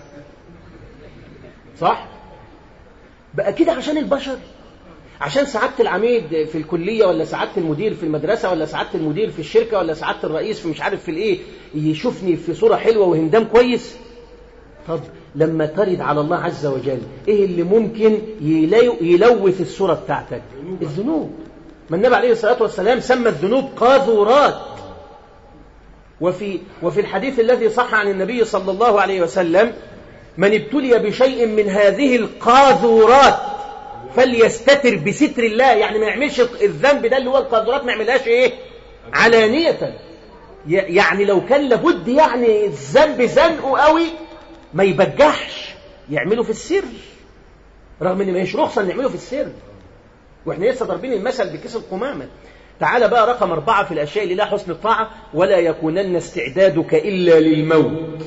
صح بقى كده عشان البشر عشان سعادة العميد في الكلية ولا سعادة المدير في المدرسة ولا سعادة المدير في الشركة ولا سعادة الرئيس في مش عارف في الايه يشوفني في صورة حلوة وهندام كويس طب لما ترد على الله عز وجل ايه اللي ممكن يلو يلوث الصورة بتاعتك الذنوب ما النبي عليه الصلاة والسلام سمى الذنوب قاذورات وفي وفي الحديث الذي صح عن النبي صلى الله عليه وسلم من ابتلي بشيء من هذه القاذورات فليستتر بستر الله يعني ما يعملش الذنب ده اللي هو القاذورات ما يعملهاش ايه علانية ي- يعني لو كان لابد يعني الذنب زنقه قوي ما يبجحش يعمله في السر رغم ان ما هيش رخصه نعمله في السر واحنا لسه ضاربين المثل بكيس القمامه تعال بقى رقم أربعة في الأشياء اللي لها حسن الطاعة ولا يكونن استعدادك إلا للموت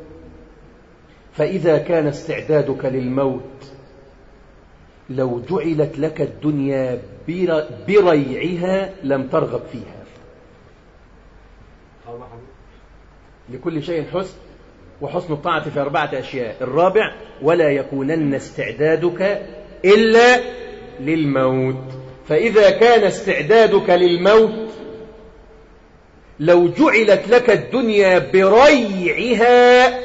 فإذا كان استعدادك للموت لو جعلت لك الدنيا بر- بريعها لم ترغب فيها الله حبيبي لكل شيء حسن وحسن الطاعة في أربعة أشياء الرابع ولا يكونن استعدادك إلا للموت فإذا كان استعدادك للموت لو جعلت لك الدنيا بريعها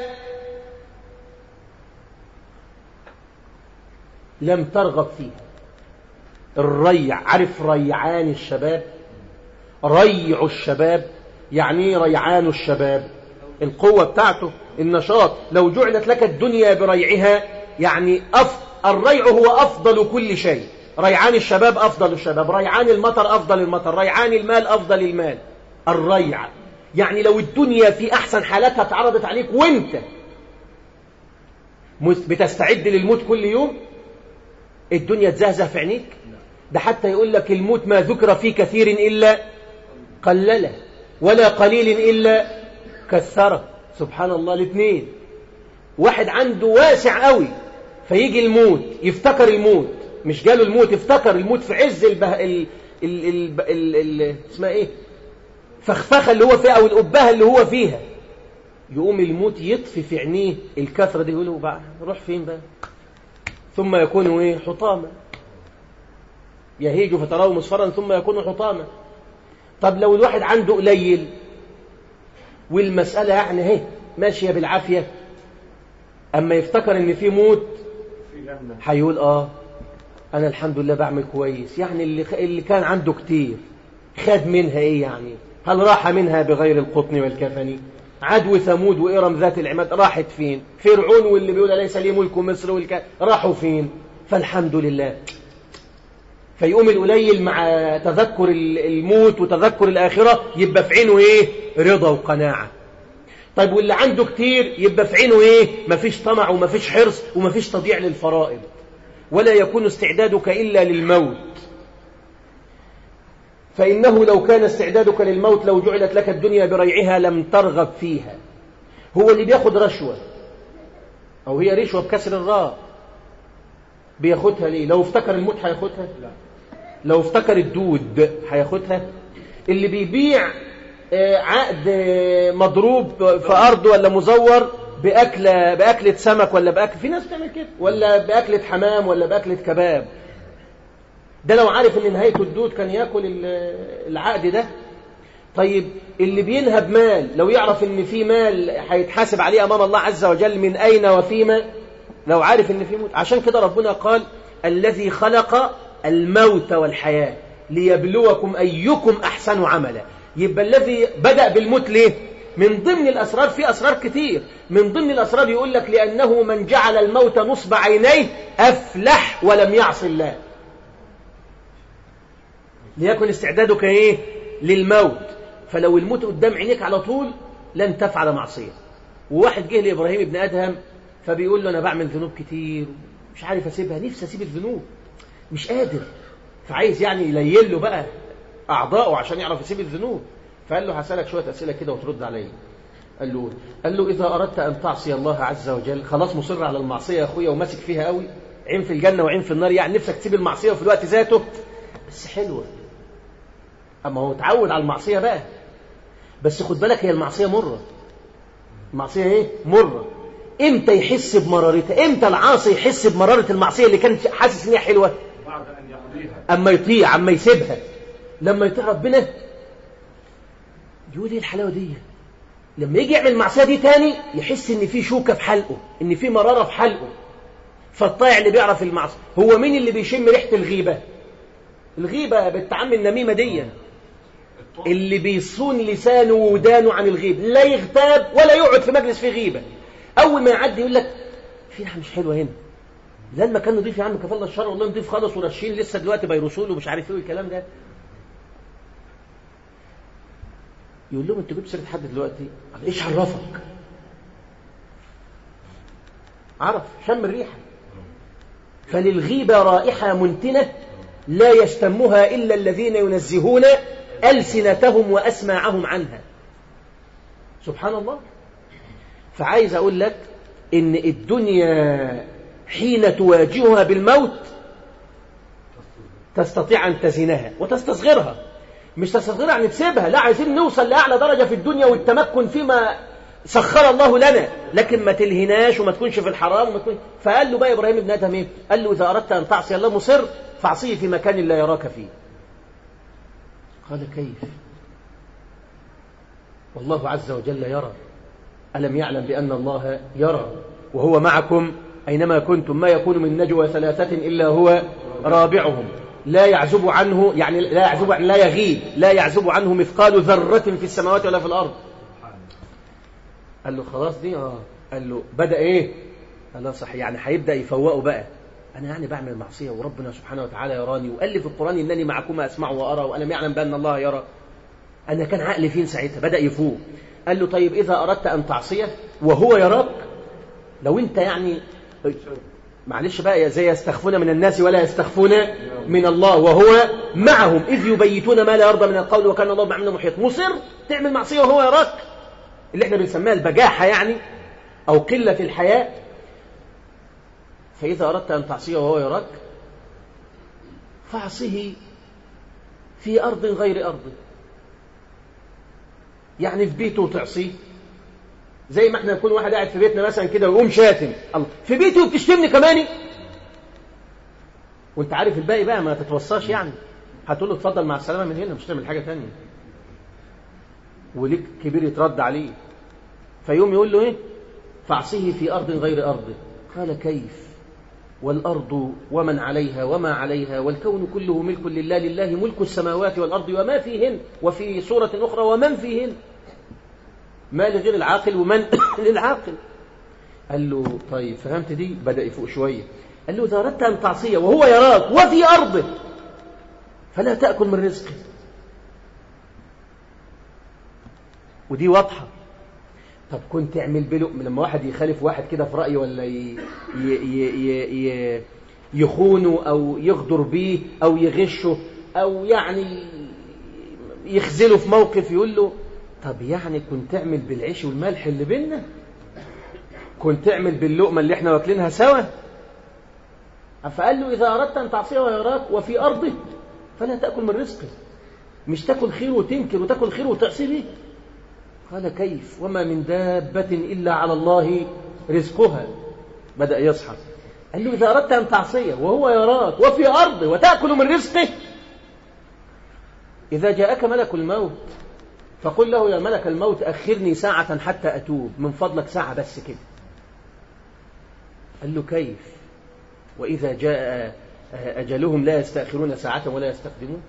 لم ترغب فيها الريع عارف ريعان الشباب ريع الشباب يعني ريعان الشباب القوة بتاعته النشاط لو جعلت لك الدنيا بريعها يعني أف... الريع هو أفضل كل شيء ريعان الشباب أفضل الشباب ريعان المطر أفضل المطر ريعان المال أفضل المال الريع يعني لو الدنيا في أحسن حالاتها اتعرضت عليك وانت بتستعد للموت كل يوم الدنيا تزهزه في عينيك ده حتى يقول لك الموت ما ذكر في كثير إلا قلله ولا قليل إلا كثره سبحان الله الاثنين واحد عنده واسع قوي فيجي الموت يفتكر الموت مش جاله الموت افتكر الموت في عز البه... ال... ال... ال... ال... ال... اسمها ايه فخفخه اللي هو فيها او القبهه اللي هو فيها يقوم الموت يطفي في عينيه الكثره دي يقول بقى روح فين بقى ثم يكون ايه حطاما يهيج فتراه مصفرا ثم يكون حطاما طب لو الواحد عنده قليل والمسألة يعني اهي ماشية بالعافية أما يفتكر إن في موت هيقول آه أنا الحمد لله بعمل كويس يعني اللي, اللي كان عنده كتير خد منها إيه يعني هل راح منها بغير القطن والكفن عدو ثمود وإرم ذات العماد راحت فين فرعون واللي بيقول ليس لي ملك مصر والك... راحوا فين فالحمد لله فيقوم القليل مع تذكر الموت وتذكر الآخرة يبقى في عينه إيه رضا وقناعة طيب واللي عنده كتير يبقى في عينه إيه مفيش طمع ومفيش حرص ومفيش تضييع للفرائض ولا يكون استعدادك إلا للموت فإنه لو كان استعدادك للموت لو جعلت لك الدنيا بريعها لم ترغب فيها هو اللي بياخد رشوة أو هي رشوة بكسر الراء بياخدها ليه لو افتكر الموت هياخدها لا لو افتكر الدود هياخدها اللي بيبيع عقد مضروب في أرض ولا مزور بأكلة بأكلة سمك ولا بأكل في ناس بتعمل كده ولا بأكلة حمام ولا بأكلة كباب ده لو عارف ان نهايته الدود كان ياكل العقد ده طيب اللي بينهب مال لو يعرف ان في مال هيتحاسب عليه امام الله عز وجل من اين وفيما لو عارف ان في موت عشان كده ربنا قال الذي خلق الموت والحياة ليبلوكم أيكم أحسن عملا يبقى الذي بدأ بالموت ليه من ضمن الأسرار في أسرار كتير من ضمن الأسرار يقول لك لأنه من جعل الموت نصب عينيه أفلح ولم يعص الله ليكن استعدادك إيه للموت فلو الموت قدام عينيك على طول لن تفعل معصية وواحد جه لإبراهيم ابن أدهم فبيقول له أنا بعمل ذنوب كتير مش عارف أسيبها نفسي أسيب الذنوب مش قادر فعايز يعني يليل له بقى أعضاءه عشان يعرف يسيب الذنوب فقال له هسألك شوية أسئلة كده وترد عليا قال له قال له إذا أردت أن تعصي الله عز وجل خلاص مصر على المعصية يا أخويا وماسك فيها قوي عين في الجنة وعين في النار يعني نفسك تسيب المعصية وفي الوقت ذاته بس حلوة أما هو اتعود على المعصية بقى بس خد بالك هي المعصية مرة المعصية ايه مرة امتى يحس بمرارتها امتى العاصي يحس بمرارة المعصية اللي كان حاسس ان هي حلوة بعد أن يقضيها اما يطيع اما يسيبها لما يطيع ربنا يقول ايه الحلاوة دي لما يجي يعمل المعصية دي تاني يحس ان في شوكة في حلقه ان في مرارة في حلقه فالطائع اللي بيعرف المعصية هو مين اللي بيشم ريحة الغيبة الغيبة بالتعامل النميمة دي اللي بيصون لسانه وودانه عن الغيب لا يغتاب ولا يقعد في مجلس فيه غيبة أول ما يعدي يقول لك في ريحة مش حلوة هنا لا المكان نضيف يا عم كفى الله الشر والله نضيف خالص ورشين لسه دلوقتي بيرسول ومش عارف ايه الكلام ده يقول لهم انتوا جبتوا سيره حد دلوقتي قال ايش عرفك عرف شم الريحه فللغيبه رائحه منتنه لا يشتمها الا الذين ينزهون ألسنتهم وأسماعهم عنها سبحان الله فعايز أقول لك إن الدنيا حين تواجهها بالموت تستطيع أن تزنها وتستصغرها مش تستصغرها يعني تسيبها لا عايزين نوصل لأعلى درجة في الدنيا والتمكن فيما سخر الله لنا لكن ما تلهناش وما تكونش في الحرام وما تكون فقال له بقى إبراهيم ابن آدم إيه قال له إذا أردت أن تعصي الله مصر فاعصيه في مكان لا يراك فيه قال كيف والله عز وجل يرى ألم يعلم بأن الله يرى وهو معكم أينما كنتم ما يكون من نجوى ثلاثة إلا هو رابعهم لا يعزب عنه يعني لا يعزب لا يغيب لا يعزب عنه مثقال ذرة في السماوات ولا في الأرض قال له خلاص دي اه قال له بدأ ايه قال له صح يعني هيبدأ يفوقه بقى أنا يعني بعمل معصية وربنا سبحانه وتعالى يراني وقال لي في القرآن إنني معكما أسمع وأرى وألم يعلم بأن الله يرى أنا كان عقلي فين ساعتها بدأ يفوق قال له طيب إذا أردت أن تعصيه وهو يراك لو أنت يعني معلش بقى زي يستخفون من الناس ولا يستخفون من الله وهو معهم إذ يبيتون ما لا يرضى من القول وكان الله بعمل محيط مصر تعمل معصية وهو يراك اللي احنا بنسميها البجاحة يعني أو قلة الحياء فإذا أردت أن تعصيه وهو يراك فاعصه في أرض غير أرضه يعني في بيته تعصيه زي ما احنا نكون واحد قاعد في بيتنا مثلا كده ويقوم شاتم الله في بيتي وبتشتمني كماني وانت عارف الباقي بقى ما تتوصاش يعني هتقول له اتفضل مع السلامه من هنا مش تعمل حاجه تانية وليك كبير يترد عليه فيوم يقول له ايه فاعصيه في ارض غير ارضه قال كيف والارض ومن عليها وما عليها والكون كله ملك لله لله ملك السماوات والارض وما فيهن وفي سوره اخرى ومن فيهن ما لغير العاقل ومن للعاقل قال له طيب فهمت دي بدأ يفوق شوية قال له إذا أردت أن تعصيه وهو يراك وفي أرضه فلا تأكل من رزقه ودي واضحة طب كنت تعمل بلقم لما واحد يخالف واحد كده في رأيه ولا ي... ي... ي... ي... يخونه أو يغدر بيه أو يغشه أو يعني يخزله في موقف يقول له طب يعني كنت تعمل بالعيش والملح اللي بينا كنت تعمل باللقمة اللي احنا واكلينها سوا فقال له إذا أردت أن تعصيه ويراك وفي أرضه فلا تأكل من رزقه مش تاكل خير وتنكر وتاكل خير وتعصي به قال كيف وما من دابة إلا على الله رزقها بدأ يصحى قال له إذا أردت أن تعصيه وهو يراك وفي أرضه وتأكل من رزقه إذا جاءك ملك الموت فقل له يا ملك الموت أخرني ساعة حتى أتوب من فضلك ساعة بس كده قال له كيف وإذا جاء أجلهم لا يستأخرون ساعة ولا يستقدمون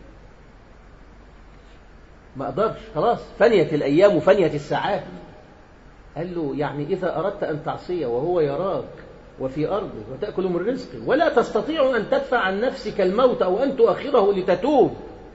ما أقدرش خلاص فنيت الأيام وفنيت الساعات قال له يعني إذا أردت أن تعصيه وهو يراك وفي أرضه وتأكل من رزقه ولا تستطيع أن تدفع عن نفسك الموت أو أن تؤخره لتتوب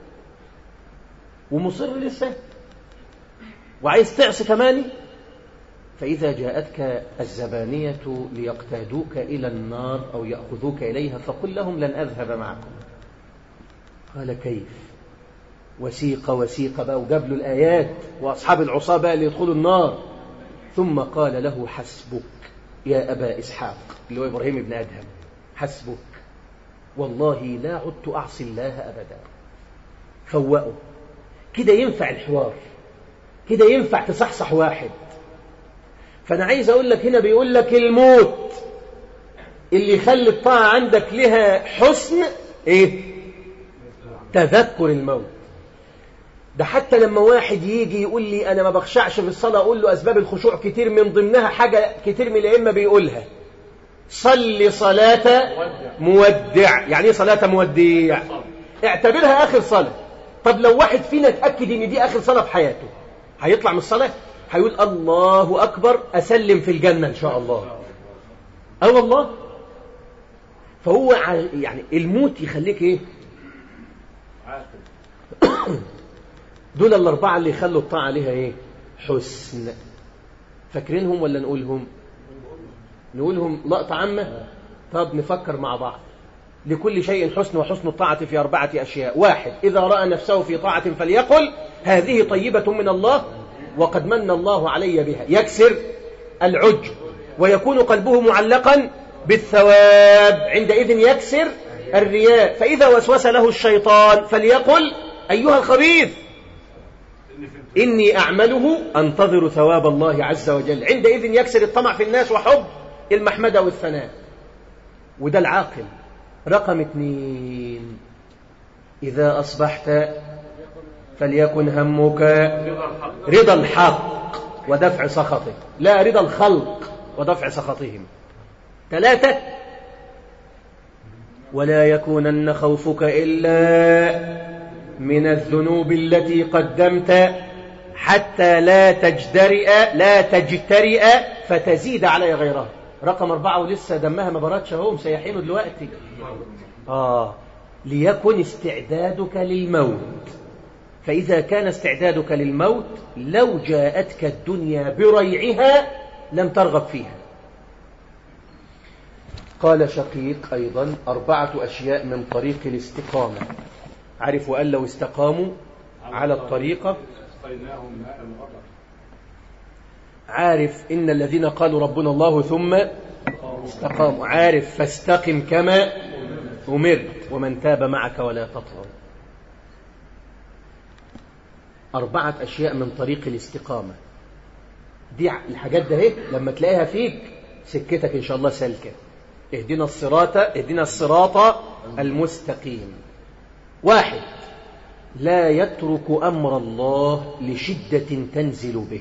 ومصر لسه وعايز تعصي كمان فإذا جاءتك الزبانية ليقتادوك إلى النار أو يأخذوك إليها فقل لهم لن أذهب معكم قال كيف وسيق وسيق بقى وجاب له الآيات وأصحاب العصاة بقى اللي يدخلوا النار ثم قال له حسبك يا أبا إسحاق اللي هو إبراهيم بن أدهم حسبك والله لا عدت أعصي الله أبدا فوقه كده ينفع الحوار كده ينفع تصحصح واحد فأنا عايز أقول لك هنا بيقول لك الموت اللي يخلي الطاعة عندك لها حسن إيه تذكر الموت ده حتى لما واحد يجي يقول لي أنا ما بخشعش في الصلاة أقول له أسباب الخشوع كتير من ضمنها حاجة كتير من الأئمة بيقولها صلي صلاة مودع يعني إيه صلاة مودع اعتبرها آخر صلاة طب لو واحد فينا اتأكد إن دي آخر صلاة في حياته هيطلع من الصلاة هيقول الله أكبر أسلم في الجنة إن شاء الله أه والله فهو يعني الموت يخليك إيه دول الأربعة اللي يخلوا الطاعة عليها إيه حسن فاكرينهم ولا نقولهم نقولهم لقطة عامة طب نفكر مع بعض لكل شيء حسن وحسن الطاعة في أربعة أشياء واحد إذا رأى نفسه في طاعة فليقل هذه طيبة من الله وقد من الله علي بها يكسر العجب ويكون قلبه معلقا بالثواب عندئذ يكسر الرياء فإذا وسوس له الشيطان فليقل أيها الخبيث إني أعمله أنتظر ثواب الله عز وجل عندئذ يكسر الطمع في الناس وحب المحمدة والثناء وده العاقل رقم اثنين إذا أصبحت فليكن همك رضا الحق ودفع سخطه لا رضا الخلق ودفع سخطهم ثلاثة ولا يكونن خوفك إلا من الذنوب التي قدمت حتى لا تجترئ لا تجترئ فتزيد علي غيرها رقم أربعة ولسه دمها ما بردش اهو مسيحينه دلوقتي آه ليكن استعدادك للموت فإذا كان استعدادك للموت لو جاءتك الدنيا بريعها لم ترغب فيها قال شقيق أيضا أربعة أشياء من طريق الاستقامة عرف وقال لو استقاموا على الطريقة اسقيناهم ماء غدق عارف إن الذين قالوا ربنا الله ثم استقاموا عارف فاستقم كما أمرت ومن تاب معك ولا تطغوا أربعة أشياء من طريق الاستقامة دي الحاجات ده اهي لما تلاقيها فيك سكتك إن شاء الله سالكة اهدنا الصراط اهدنا الصراط المستقيم واحد لا يترك أمر الله لشدة تنزل به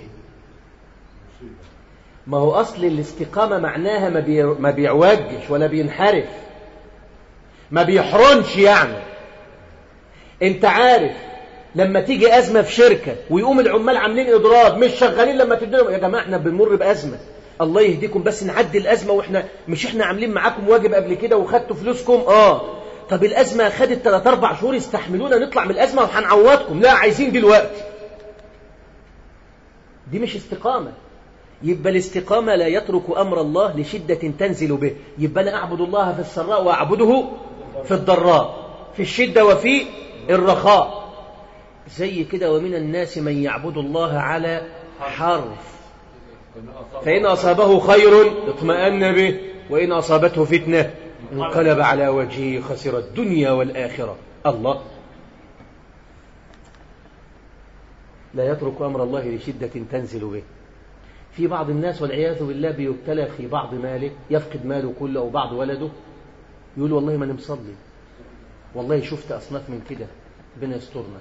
ما هو أصل الاستقامة معناها ما, بي... ما بيعوجش ولا بينحرف ما بيحرنش يعني انت عارف لما تيجي أزمة في شركة ويقوم العمال عاملين إضراب مش شغالين لما تدينهم يا جماعة احنا بنمر بأزمة الله يهديكم بس نعدي الأزمة واحنا مش احنا عاملين معاكم واجب قبل كده وخدتوا فلوسكم اه طب الأزمة خدت 3 4 شهور استحملونا نطلع من الأزمة وهنعوضكم لا عايزين دلوقتي دي مش استقامة يبقى الاستقامة لا يترك أمر الله لشدة تنزل به يبقى أنا أعبد الله في السراء وأعبده في الضراء في الشدة وفي الرخاء زي كده ومن الناس من يعبد الله على حرف فإن أصابه خير اطمأن به وإن أصابته فتنة انقلب على وجهه خسر الدنيا والآخرة الله لا يترك أمر الله لشدة تنزل به في بعض الناس والعياذ بالله بيبتلى في بعض ماله يفقد ماله كله أو بعض ولده يقول والله ما أنا مصلي والله شفت أصناف من كده ربنا يسترنا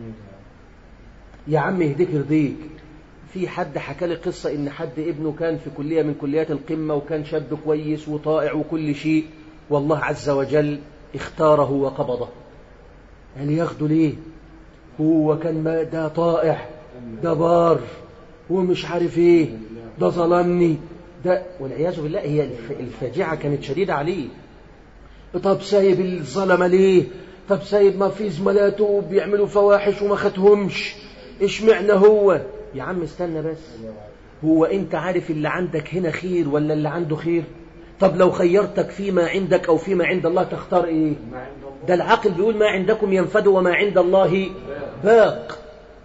يا عم يهديك يرضيك في حد حكى لي قصة إن حد ابنه كان في كلية من كليات القمة وكان شاب كويس وطائع وكل شيء والله عز وجل اختاره وقبضه قال ياخده ليه هو كان ما ده طائع ده بار ومش عارف ايه ده ظلمني ده والعياذ بالله هي الف- الفاجعة كانت شديدة عليه طب سايب الظلمة ليه طب سايب ما في زملاته بيعملوا فواحش وما خدهمش اشمعنى هو يا عم استنى بس هو انت عارف اللي عندك هنا خير ولا اللي عنده خير طب لو خيرتك فيما عندك او فيما عند الله تختار ايه ما عند الله ده العقل بيقول ما عندكم ينفد وما عند الله باق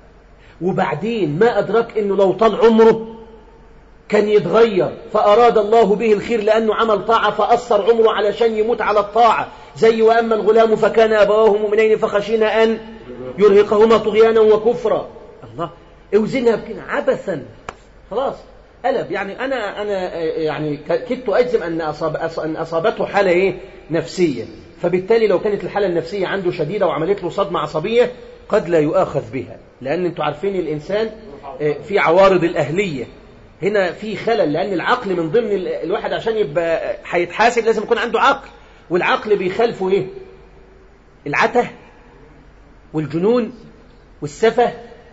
وبعدين ما أدرك أنه لو طال عمره كان يتغير فأراد الله به الخير لأنه عمل طاعة فأثر عمره علشان يموت على الطاعة زي وأما الغلام فكان أبواه مؤمنين فخشينا أن يرهقهما طغيانا وكفرا الله اوزنها بكده عبثا خلاص قلب يعني أنا أنا يعني كدت أجزم أن أصاب أن أصابته حالة إيه نفسية فبالتالي لو كانت الحالة النفسية عنده شديدة وعملت له صدمة عصبية قد لا يؤاخذ بها لأن أنتم عارفين الإنسان آه، في عوارض الأهلية هنا في خلل لأن العقل من ضمن ال- الواحد عشان يبقى هيتحاسب لازم يكون عنده عقل والعقل بيخالفه إيه العته والجنون والسفه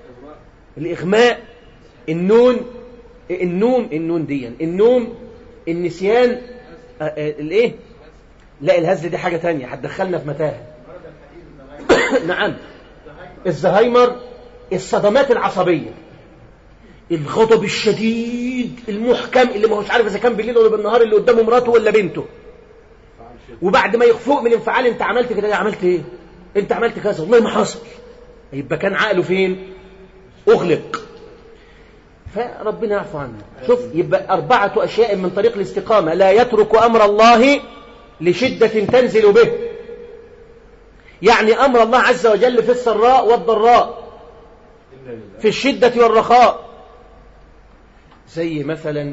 الإغماء النون النوم النون دي النوم النسيان آه، آه، الايه لا الهزل دي حاجة تانية هتدخلنا في متاهة نعم الزهايمر الصدمات العصبية الغضب الشديد المحكم اللي ما هوش عارف اذا كان بالليل ولا بالنهار اللي قدامه مراته ولا بنته وبعد ما يخفوق من الانفعال انت عملت كده عملت ايه انت عملت كذا والله ما حصل يبقى كان عقله فين اغلق فربنا يعفو عنه شوف يبقى أربعة أشياء من طريق الاستقامة لا يترك أمر الله لشدة تنزل به يعني أمر الله عز وجل في السراء والضراء في الشدة والرخاء زي مثلا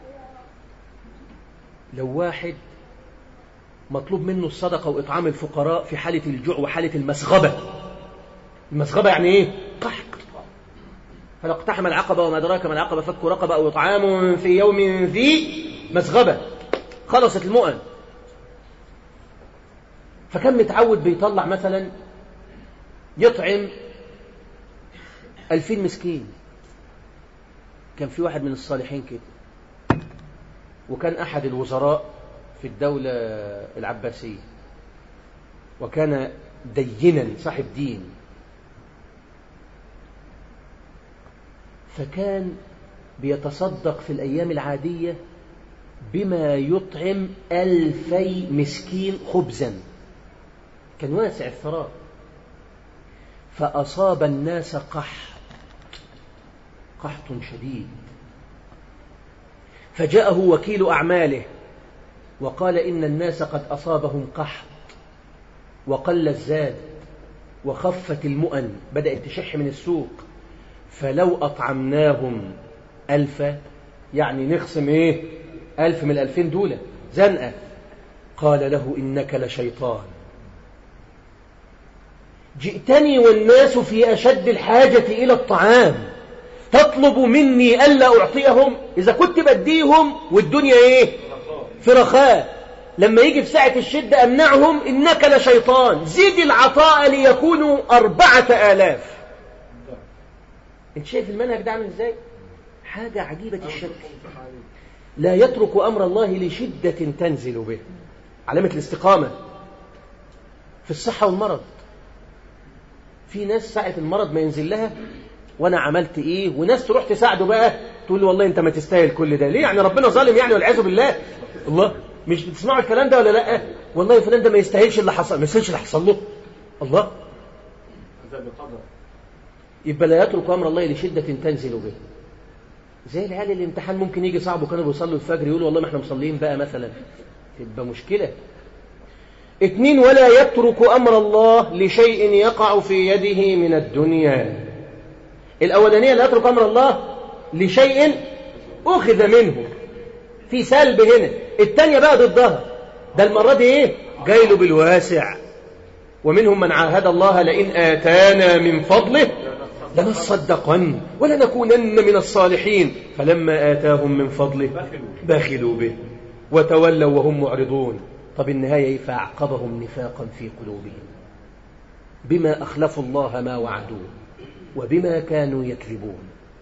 لو واحد مطلوب منه الصدقة وإطعام الفقراء في حالة الجوع وحالة المسغبة المسغبة يعني إيه؟ قحط فلو اقتحم العقبة وما أدراك ما العقبة فك رقبة أو إطعام في يوم ذي مسغبة خلصت المؤن فكان متعود بيطلع مثلا يطعم ألفين مسكين كان في واحد من الصالحين كده وكان أحد الوزراء في الدولة العباسية وكان دينا صاحب دين فكان بيتصدق في الأيام العادية بما يطعم ألفي مسكين خبزا كان واسع الثراء فأصاب الناس قحط قحط شديد فجاءه وكيل أعماله وقال إن الناس قد أصابهم قحط وقل الزاد وخفت المؤن بدأت تشح من السوق فلو أطعمناهم ألفا يعني نخصم إيه ألف من الألفين دولة زنقة قال له إنك لشيطان جئتني والناس في أشد الحاجة إلى الطعام تطلب مني ألا أعطيهم إذا كنت بديهم والدنيا إيه في رخاء لما يجي في ساعة الشدة أمنعهم إنك لشيطان زيد العطاء ليكونوا أربعة آلاف انت شايف المنهج ده عامل ازاي حاجة عجيبة الشكل لا يترك أمر الله لشدة تنزل به علامة الاستقامة في الصحة والمرض في ناس ساعة المرض ما ينزل لها وانا عملت ايه وناس تروح تساعده بقى تقول له والله انت ما تستاهل كل ده ليه يعني ربنا ظالم يعني والعياذ بالله الله مش بتسمعوا الكلام ده ولا لا والله فلان ده ما يستاهلش اللي حصل ما يستاهلش اللي حصل له الله يبقى لا يترك امر الله لشده تنزل به زي العيال الامتحان ممكن يجي صعب وكانوا بيصلوا الفجر يقولوا والله ما احنا مصلين بقى مثلا تبقى مشكله اتنين ولا يترك امر الله لشيء يقع في يده من الدنيا الاولانيه لا يترك امر الله لشيء اخذ منه في سلب هنا الثانيه بقى ضدها ده المره دي ايه جاي له بالواسع ومنهم من عاهد الله لئن اتانا من فضله لنصدقن ولنكونن من الصالحين فلما آتاهم من فضله بخلوا به وتولوا وهم معرضون طب النهاية فأعقبهم نفاقا في قلوبهم بما أخلفوا الله ما وعدوه وبما كانوا يكذبون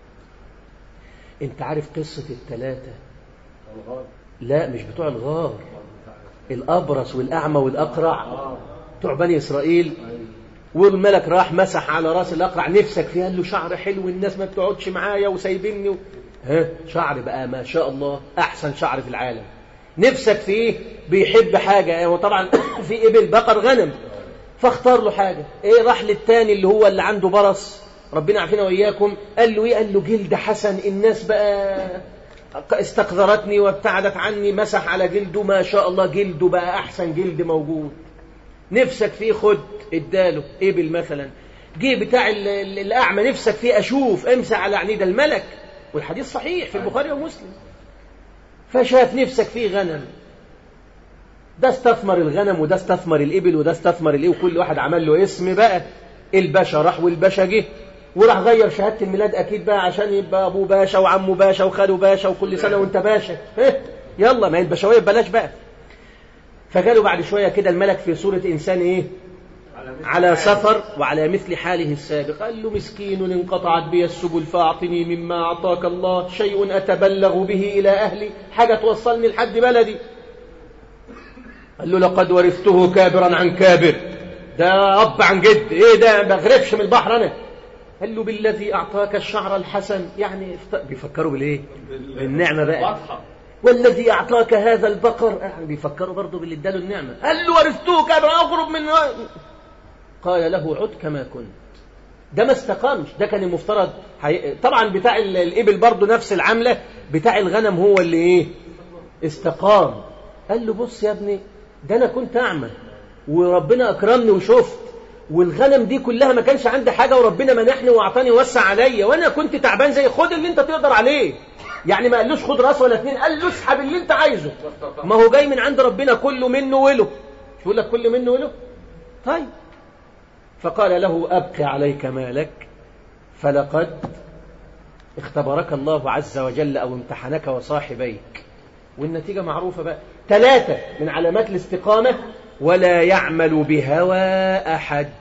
انت عارف قصة الثلاثة لا مش بتوع الغار الأبرص والأعمى والأقرع بتوع بني إسرائيل والملك راح مسح على راس الأقرع نفسك فيه قال له شعر حلو الناس ما بتقعدش معايا وسايبني و... ها شعر بقى ما شاء الله أحسن شعر في العالم نفسك فيه بيحب حاجة وطبعا في إبل بقر غنم فاختار له حاجة إيه راح للتاني اللي هو اللي عنده برص ربنا عافينا وإياكم قال له إيه قال له جلد حسن الناس بقى استقذرتني وابتعدت عني مسح على جلده ما شاء الله جلده بقى أحسن جلد موجود نفسك فيه خد اداله ابل مثلا جه بتاع الاعمى نفسك فيه اشوف امسح على عينيه ده الملك والحديث صحيح في البخاري ومسلم فشاف نفسك فيه غنم ده استثمر الغنم وده استثمر الابل وده استثمر الايه وكل واحد عمل له اسم بقى الباشا راح والباشا جه وراح غير شهاده الميلاد اكيد بقى عشان يبقى ابوه باشا وعمه باشا وخاله باشا وكل سنه وانت باشا إيه؟ يلا ما هي البشويه ببلاش بقى فجاله بعد شوية كده الملك في صورة إنسان إيه على سفر وعلى مثل حاله السابق قال له مسكين انقطعت بي السبل فأعطني مما أعطاك الله شيء أتبلغ به إلى أهلي حاجة توصلني لحد بلدي قال له لقد ورثته كابرا عن كابر ده أب عن جد إيه ده ما بغرفش من البحر أنا قال له بالذي أعطاك الشعر الحسن يعني بيفكروا بالإيه بالنعمة بقى والذي أعطاك هذا البقر يعني بيفكروا برضه باللي اداله النعمة قال له ورثته كان أغرب من قال له عد كما كنت ده ما استقامش ده كان المفترض حي... طبعا بتاع الإبل برضه نفس العملة بتاع الغنم هو اللي إيه استقام قال له بص يا ابني ده أنا كنت أعمى وربنا أكرمني وشفت والغنم دي كلها ما كانش عندي حاجة وربنا منحني وأعطاني ووسع عليا وأنا كنت تعبان زي خد اللي أنت تقدر عليه يعني ما قالوش خد راس ولا اتنين قال له اسحب اللي أنت عايزه ما هو جاي من عند ربنا كله منه وله مش يقول لك كل منه وله طيب فقال له أبقي عليك مالك فلقد اختبرك الله عز وجل أو امتحنك وصاحبيك والنتيجة معروفة بقى ثلاثة من علامات الاستقامة ولا يعمل بهوى أحد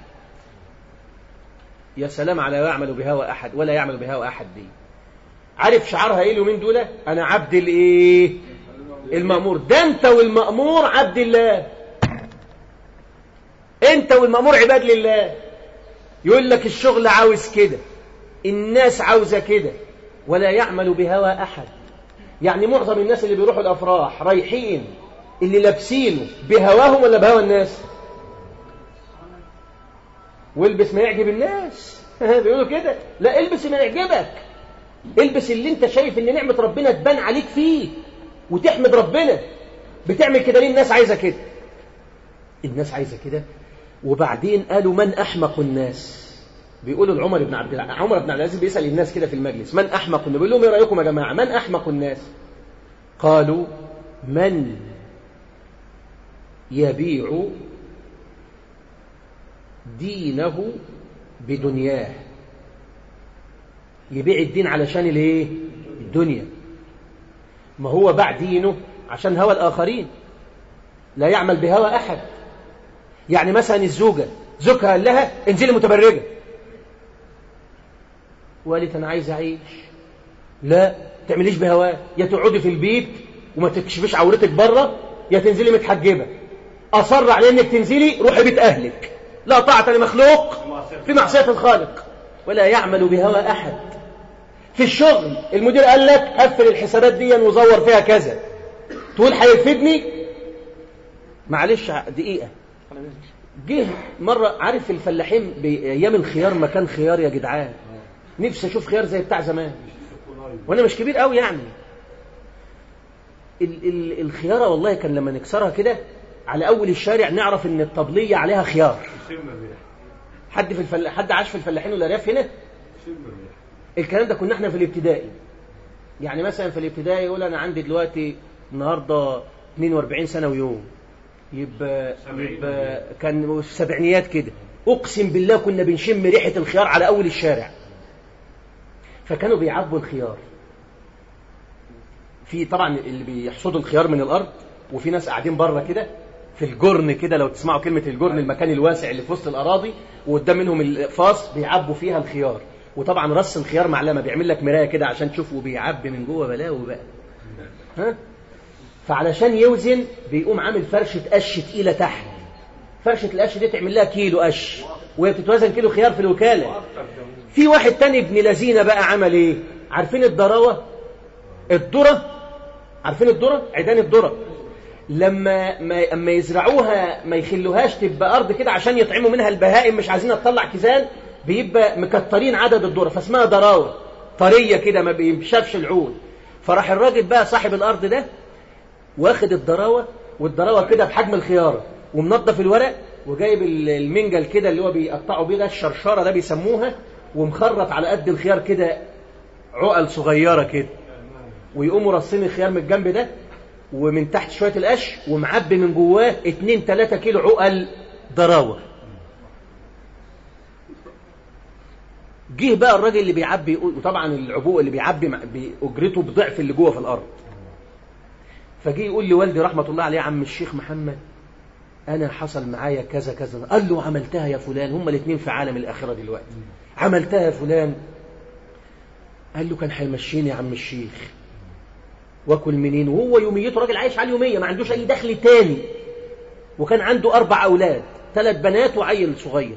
يا سلام على يعمل بهوى أحد ولا يعمل بهوى أحد دي عارف شعارها ايه اليومين دول انا عبد الايه المأمور ده انت والمأمور عبد الله انت والمأمور عباد لله يقول لك الشغل عاوز كده الناس عاوزة كده ولا يعمل بهوى أحد يعني معظم الناس اللي بيروحوا الأفراح رايحين اللي لابسينه بهواهم ولا بهوى الناس والبس ما يعجب الناس بيقولوا كده لا البس ما يعجبك البس اللي انت شايف ان نعمة ربنا تبان عليك فيه وتحمد ربنا بتعمل كده ليه الناس عايزة كده الناس عايزة كده وبعدين قالوا من أحمق الناس بيقولوا لعمر بن عبد العزيز عمر بن عبد العزيز بيسأل الناس كده في المجلس من أحمق الناس بيقول لهم ايه رأيكم يا جماعة من أحمق الناس قالوا من يبيع دينه بدنياه يبيع الدين علشان الايه الدنيا ما هو باع دينه عشان هوى الآخرين لا يعمل بهوى أحد يعني مثلا الزوجة زوجها قال لها انزلي متبرجة وقالت أنا عايز أعيش لا تعمليش بهواه يا تقعدي في البيت وما تكشفيش عورتك بره يا تنزلي متحجبة أصر على أنك تنزلي روحي بيت أهلك لا طاعة لمخلوق في معصية الخالق ولا يعمل بهوى أحد في الشغل المدير قال لك قفل الحسابات دي وزور فيها كذا تقول هيفيدني معلش دقيقة جه مرة عارف الفلاحين بأيام الخيار مكان خيار يا جدعان نفسي أشوف خيار زي بتاع زمان وأنا مش كبير قوي يعني ال ال الخيارة والله كان لما نكسرها كده على أول الشارع نعرف إن الطبلية عليها خيار حد في الفل... حد عاش في الفلاحين والأرياف هنا الكلام ده كنا احنا في الابتدائي يعني مثلا في الابتدائي يقول أنا عندي دلوقتي النهاردة 42 سنة ويوم يبقى, يبقى كان في السبعينيات كده أقسم بالله كنا بنشم ريحة الخيار على أول الشارع فكانوا بيعبوا الخيار في طبعا اللي بيحصدوا الخيار من الأرض وفي ناس قاعدين بره كده في الجرن كده لو تسمعوا كلمة الجرن المكان الواسع اللي في وسط الأراضي وقدام منهم الفاص بيعبوا فيها الخيار وطبعا رص الخيار معلمة بيعمل لك مراية كده عشان تشوفه بيعبي من جوه بلاوي بقى ها فعلشان يوزن بيقوم عامل فرشة قش تقيلة تحت فرشة القش دي تعمل لها كيلو قش وهي بتتوزن كيلو خيار في الوكالة في واحد تاني ابن لذينه بقى عمل ايه عارفين الضراوة الذرة عارفين الذرة عيدان الذرة لما ما اما يزرعوها ما يخلوهاش تبقى ارض كده عشان يطعموا منها البهائم مش عايزينها تطلع كيزان بيبقى مكترين عدد الذره فاسمها ضراوه طريه كده ما بيشافش العود فراح الراجل بقى صاحب الارض ده واخد الضراوه والضراوه كده بحجم الخياره ومنظف الورق وجايب المنجل كده اللي هو بيقطعوا بيه ده الشرشاره ده بيسموها ومخرط على قد الخيار كده عقل صغيره كده ويقوموا رصين الخيار من الجنب ده ومن تحت شوية القش ومعبي من جواه 2 3 كيلو عقل ضراوة جه بقى الراجل اللي بيعبي وطبعا العبوء اللي بيعبي بأجرته بضعف اللي جوه في الأرض فجه يقول لوالدي رحمة الله عليه عم الشيخ محمد أنا حصل معايا كذا كذا قال له عملتها يا فلان هما الاثنين في عالم الآخرة دلوقتي عملتها يا فلان قال له كان هيمشيني يا عم الشيخ واكل منين وهو يوميته راجل عايش على اليومية ما عندوش أي دخل تاني وكان عنده أربع أولاد ثلاث بنات وعيل صغير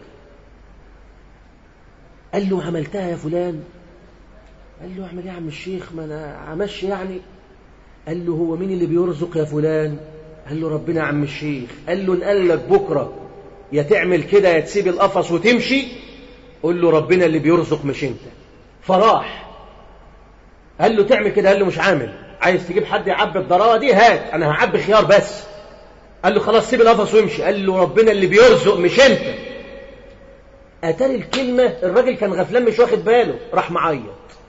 قال له عملتها يا فلان قال له اعمل ايه يا عم الشيخ ما انا عمش يعني قال له هو مين اللي بيرزق يا فلان قال له ربنا يا عم الشيخ قال له انقال لك بكرة يا تعمل كده يا تسيب القفص وتمشي قول له ربنا اللي بيرزق مش انت فراح قال له تعمل كده قال له مش عامل عايز تجيب حد يعبي الضراوه دي هات انا هعبي خيار بس قال له خلاص سيب القفص وامشي قال له ربنا اللي بيرزق مش انت اتاري الكلمة الراجل كان غفلان مش واخد باله راح معيط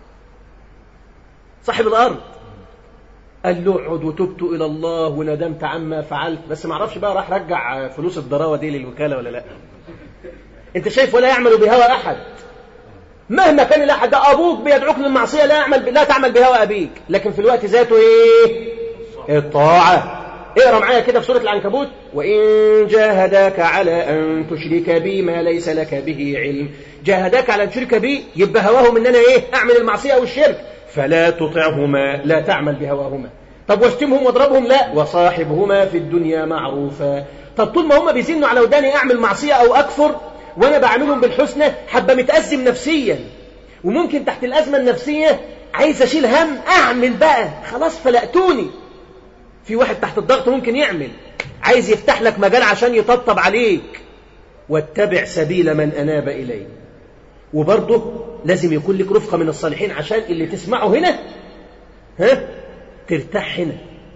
صاحب الأرض قال له اقعد وتبت إلى الله وندمت عما فعلت بس ما اعرفش بقى راح رجع فلوس الضراوة دي للوكالة ولا لا انت شايف ولا يعمل بهوى أحد مهما كان الأحد ده أبوك بيدعوك للمعصية لا يعمل لا تعمل بهوى أبيك لكن في الوقت ذاته إيه الطاعة اقرا معايا كده في سورة العنكبوت وإن جاهداك على أن تشرك بي ما ليس لك به علم جاهداك على أن تشرك بي يبقى هواهم إن أنا إيه أعمل المعصية أو الشرك فلا تطعهما لا تعمل بهواهما طب واشتمهم واضربهم لا وصاحبهما في الدنيا معروفا طب طول ما هم بيزنوا على وداني أعمل معصية أو أكفر وأنا بعملهم بالحسنى حبة متأزم نفسيا وممكن تحت الأزمة النفسية عايز أشيل هم أعمل بقى خلاص فلقتوني في واحد تحت الضغط ممكن يعمل عايز يفتح لك مجال عشان يطبطب عليك واتبع سبيل من أناب إليه وبرضه لازم يكون لك رفقة من الصالحين عشان اللي تسمعه هنا ها ترتاح هنا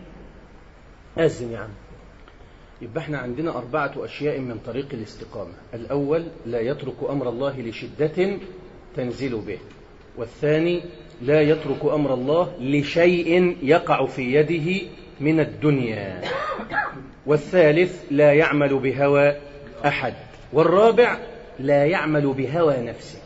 أذن يا عم يبقى احنا عندنا أربعة أشياء من طريق الاستقامة الأول لا يترك أمر الله لشدة تنزل به والثاني لا يترك أمر الله لشيء يقع في يده من الدنيا والثالث لا يعمل بهوى أحد والرابع لا يعمل بهوى نفسه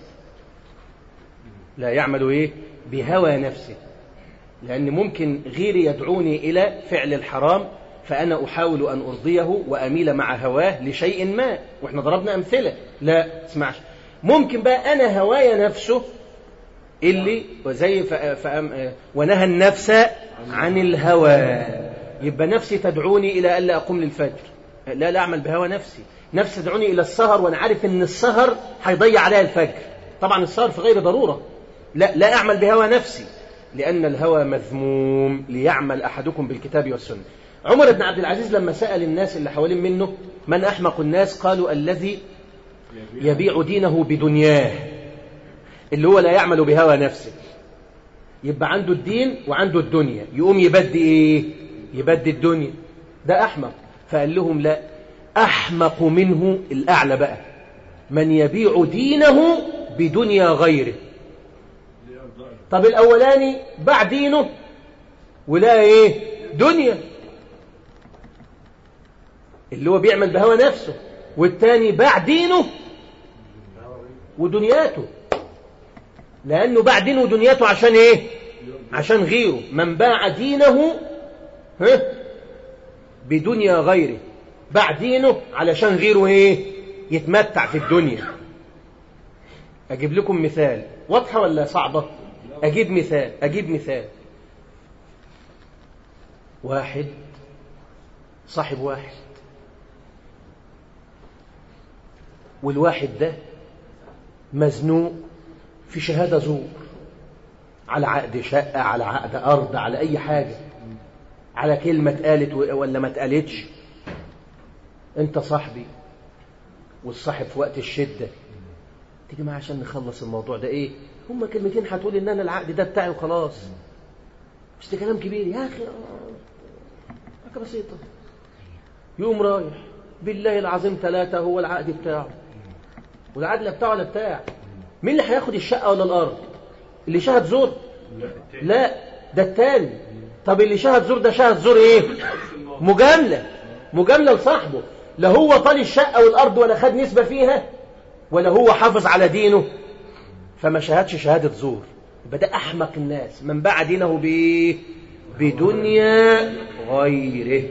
لا يعمل إيه بهوى نفسه لأن ممكن غيري يدعوني إلى فعل الحرام فأنا أحاول أن أرضيه وأميل مع هواه لشيء ما وإحنا ضربنا أمثلة لا اسمعش ممكن بقى أنا هوايا نفسه اللي وزي فأم ونهى النفس عن الهوى يبقى نفسي تدعوني إلى ألا أقوم للفجر لا لا أعمل بهوى نفسي نفسي تدعوني إلى السهر وأنا عارف أن السهر هيضيع عليها الفجر طبعا السهر في غير ضرورة لا لا أعمل بهوى نفسي لأن الهوى مذموم ليعمل أحدكم بالكتاب والسنة عمر بن عبد العزيز لما سأل الناس اللي حوالين منه من أحمق الناس قالوا الذي يبيع دينه بدنياه اللي هو لا يعمل بهوى نفسه يبقى عنده الدين وعنده الدنيا يقوم يبدي ايه يبدي الدنيا ده احمق فقال لهم لا احمق منه الاعلى بقى من يبيع دينه بدنيا غيره طب الاولاني باع دينه ولا ايه دنيا اللي هو بيعمل بهوى نفسه والتاني باع دينه ودنياته لأنه باع دينه ودنياته عشان إيه عشان غيره من باع دينه ها بدنيا غيره باع دينه علشان غيره إيه يتمتع في الدنيا أجيب لكم مثال واضحة ولا صعبة أجيب مثال أجيب مثال واحد صاحب واحد والواحد ده مزنوق في شهادة زور على عقد شقة على عقد أرض على أي حاجة على كلمة اتقالت ولا ما اتقالتش أنت صاحبي والصاحب في وقت الشدة تيجي معايا عشان نخلص الموضوع ده إيه هما كلمتين هتقول إن أنا العقد ده بتاعي وخلاص مش ده كلام كبير يا أخي حاجة بسيطة يقوم رايح بالله العظيم ثلاثة هو العقد بتاعه والعقد لا بتاعه ولا بتاع مين اللي هياخد الشقة ولا الأرض اللي شهد زور لا ده التاني طب اللي شهد زور ده شهد زور ايه مجاملة مجاملة لصاحبه لا هو طال الشقة والأرض ولا خد نسبة فيها ولا هو حافظ على دينه فما شهدش شهادة زور يبقى ده أحمق الناس من باع دينه بإيه بدنيا غيره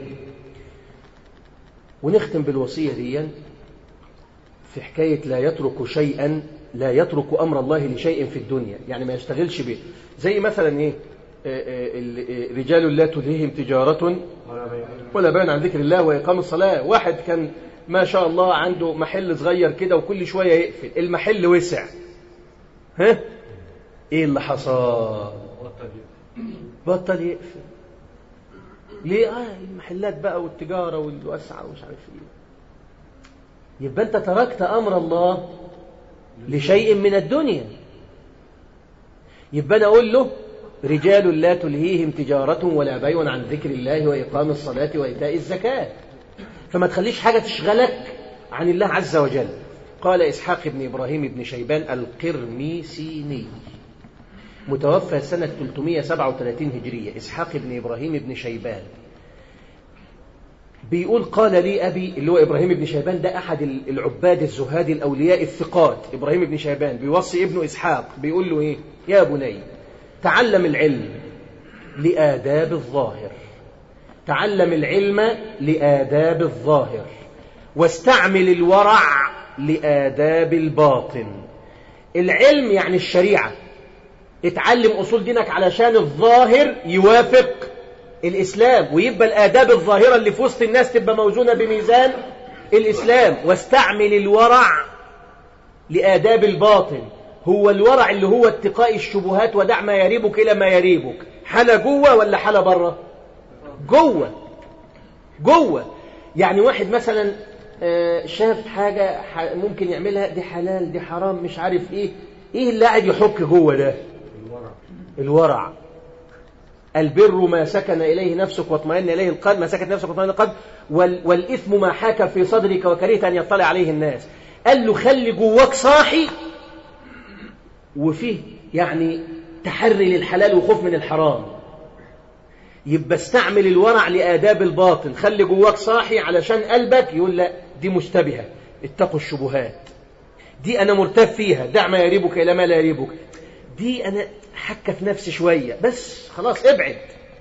ونختم بالوصية دي في حكاية لا يترك شيئا لا يترك أمر الله لشيء في الدنيا يعني ما يشتغلش به زي مثلا إيه رجال لا تلهيهم تجارة ولا بيان عن ذكر الله وإقام الصلاة واحد كان ما شاء الله عنده محل صغير كده وكل شوية يقفل المحل وسع ها ايه اللي حصل بطل يقفل ليه اه المحلات بقى والتجارة والوسعة ومش عارف ايه يبقى انت تركت امر الله لشيء من الدنيا يبقى انا اقول له رجال لا تلهيهم تجارة ولا بيع عن ذكر الله وإقام الصلاة وإيتاء الزكاة فما تخليش حاجة تشغلك عن الله عز وجل قال إسحاق بن إبراهيم بن شيبان القرميسيني متوفى سنة 337 هجرية إسحاق بن إبراهيم بن شيبان بيقول قال لي أبي اللي هو إبراهيم بن شيبان ده أحد العباد الزهاد الأولياء الثقات إبراهيم بن شيبان بيوصي ابنه إسحاق بيقول له إيه يا بني تعلم العلم لآداب الظاهر تعلم العلم لآداب الظاهر واستعمل الورع لآداب الباطن العلم يعني الشريعة اتعلم أصول دينك علشان الظاهر يوافق الإسلام ويبقى الآداب الظاهرة اللي في وسط الناس تبقى موزونة بميزان الإسلام واستعمل الورع لآداب الباطن هو الورع اللي هو اتقاء الشبهات ودع ما يريبك إلى ما يريبك حالة جوه ولا حالة بره جوه جوه يعني واحد مثلا شاف حاجة ممكن يعملها دي حلال دي حرام مش عارف ايه ايه اللي قاعد يحك جوه ده الورع الورع البر ما سكن إليه نفسك واطمئن إليه القلب ما سكت نفسك واطمئن القلب وال والإثم ما حاك في صدرك وكرهت أن يطلع عليه الناس قال له خلي جواك صاحي وفيه يعني تحري للحلال وخوف من الحرام يبقى استعمل الورع لآداب الباطن خلي جواك صاحي علشان قلبك يقول لا دي مشتبهة اتقوا الشبهات دي أنا مرتب فيها دع ما يريبك إلى ما لا يريبك دي أنا حكة في نفسي شوية بس خلاص ابعد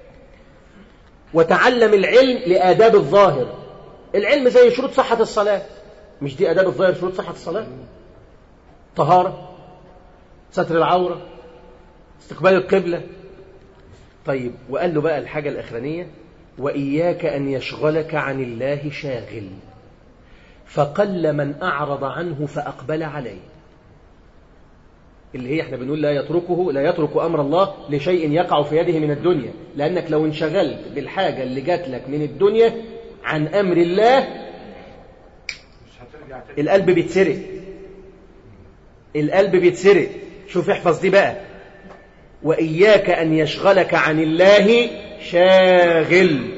وتعلم العلم لآداب الظاهر العلم زي شروط صحة الصلاة مش دي آداب الظاهر شروط صحة الصلاة طهارة ستر العورة استقبال القبلة طيب وقال له بقى الحاجة الأخرانية وإياك أن يشغلك عن الله شاغل فقل من أعرض عنه فأقبل عليه اللي هي احنا بنقول لا يتركه لا يترك أمر الله لشيء يقع في يده من الدنيا لأنك لو انشغلت بالحاجة اللي جات لك من الدنيا عن أمر الله مش هترجع تاني القلب بيتسرق القلب بيتسرق شوف احفظ دي بقى وإياك أن يشغلك عن الله شاغل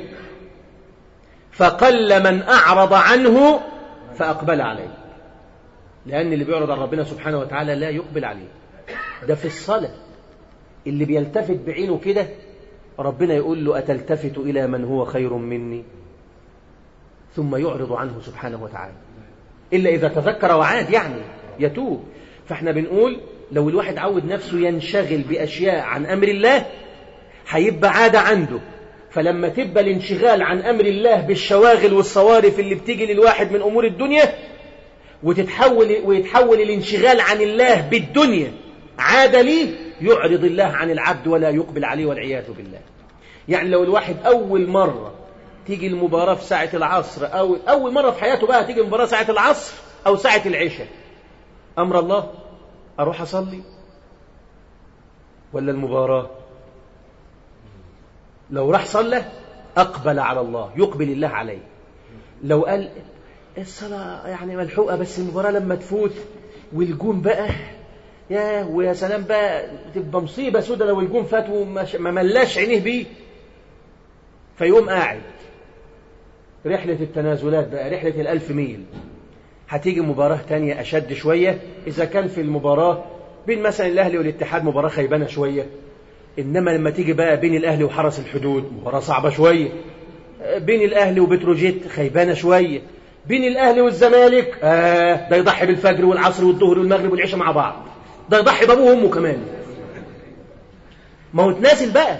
فقل من أعرض عنه فأقبل عليه لأن اللي بيعرض عن ربنا سبحانه وتعالى لا يقبل عليه ده في الصلاة اللي بيلتفت بعينه كده ربنا يقول له أتلتفت إلى من هو خير مني ثم يعرض عنه سبحانه وتعالى إلا إذا تذكر وعاد يعني يتوب فاحنا بنقول لو الواحد عود نفسه ينشغل بأشياء عن أمر الله هيبقى عادة عنده فلما تبقى الانشغال عن أمر الله بالشواغل والصوارف اللي بتيجي للواحد من أمور الدنيا وتتحول ويتحول الانشغال عن الله بالدنيا عادة ليه يعرض الله عن العبد ولا يقبل عليه والعياذ بالله يعني لو الواحد أول مرة تيجي المباراة في ساعة العصر أو أول مرة في حياته بقى تيجي المباراة ساعة العصر أو ساعة العشاء أمر الله أروح أصلي ولا المباراة لو راح صلى أقبل على الله يقبل الله عليه لو قال الصلاة يعني ملحوقة بس المباراة لما تفوت والجون بقى يا ويا سلام بقى تبقى مصيبة سودة لو الجون فات وما ش- ما ملاش عينيه بيه فيقوم قاعد رحلة التنازلات بقى رحلة الألف ميل هتيجي مباراة تانية أشد شوية إذا كان في المباراة بين مثلا الأهلي والاتحاد مباراة خيبانة شوية إنما لما تيجي بقى بين الأهلي وحرس الحدود مباراة صعبة شوية بين الأهلي وبتروجيت خيبانة شوية بين الأهلي والزمالك آه ده يضحي بالفجر والعصر والظهر والمغرب والعشاء مع بعض ده يضحي بأبوه وأمه كمان ما هو تنازل بقى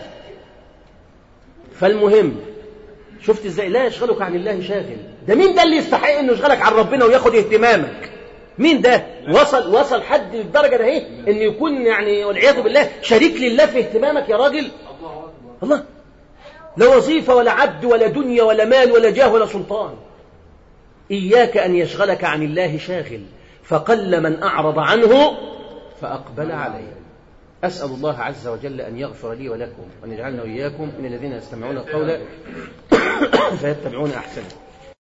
فالمهم شفت ازاي لا يشغلك عن الله شاغل ده مين ده اللي يستحق انه يشغلك عن ربنا وياخد اهتمامك مين ده وصل وصل حد للدرجه ده اهي ان يكون يعني والعياذ بالله شريك لله في اهتمامك يا راجل الله أكبر الله لا وظيفه ولا عبد ولا دنيا ولا مال ولا جاه ولا سلطان اياك ان يشغلك عن الله شاغل فقل من اعرض عنه فاقبل عليه أسأل الله عز وجل أن يغفر لي ولكم وأن يجعلنا وإياكم من الذين يستمعون القول فيتبعون أحسنه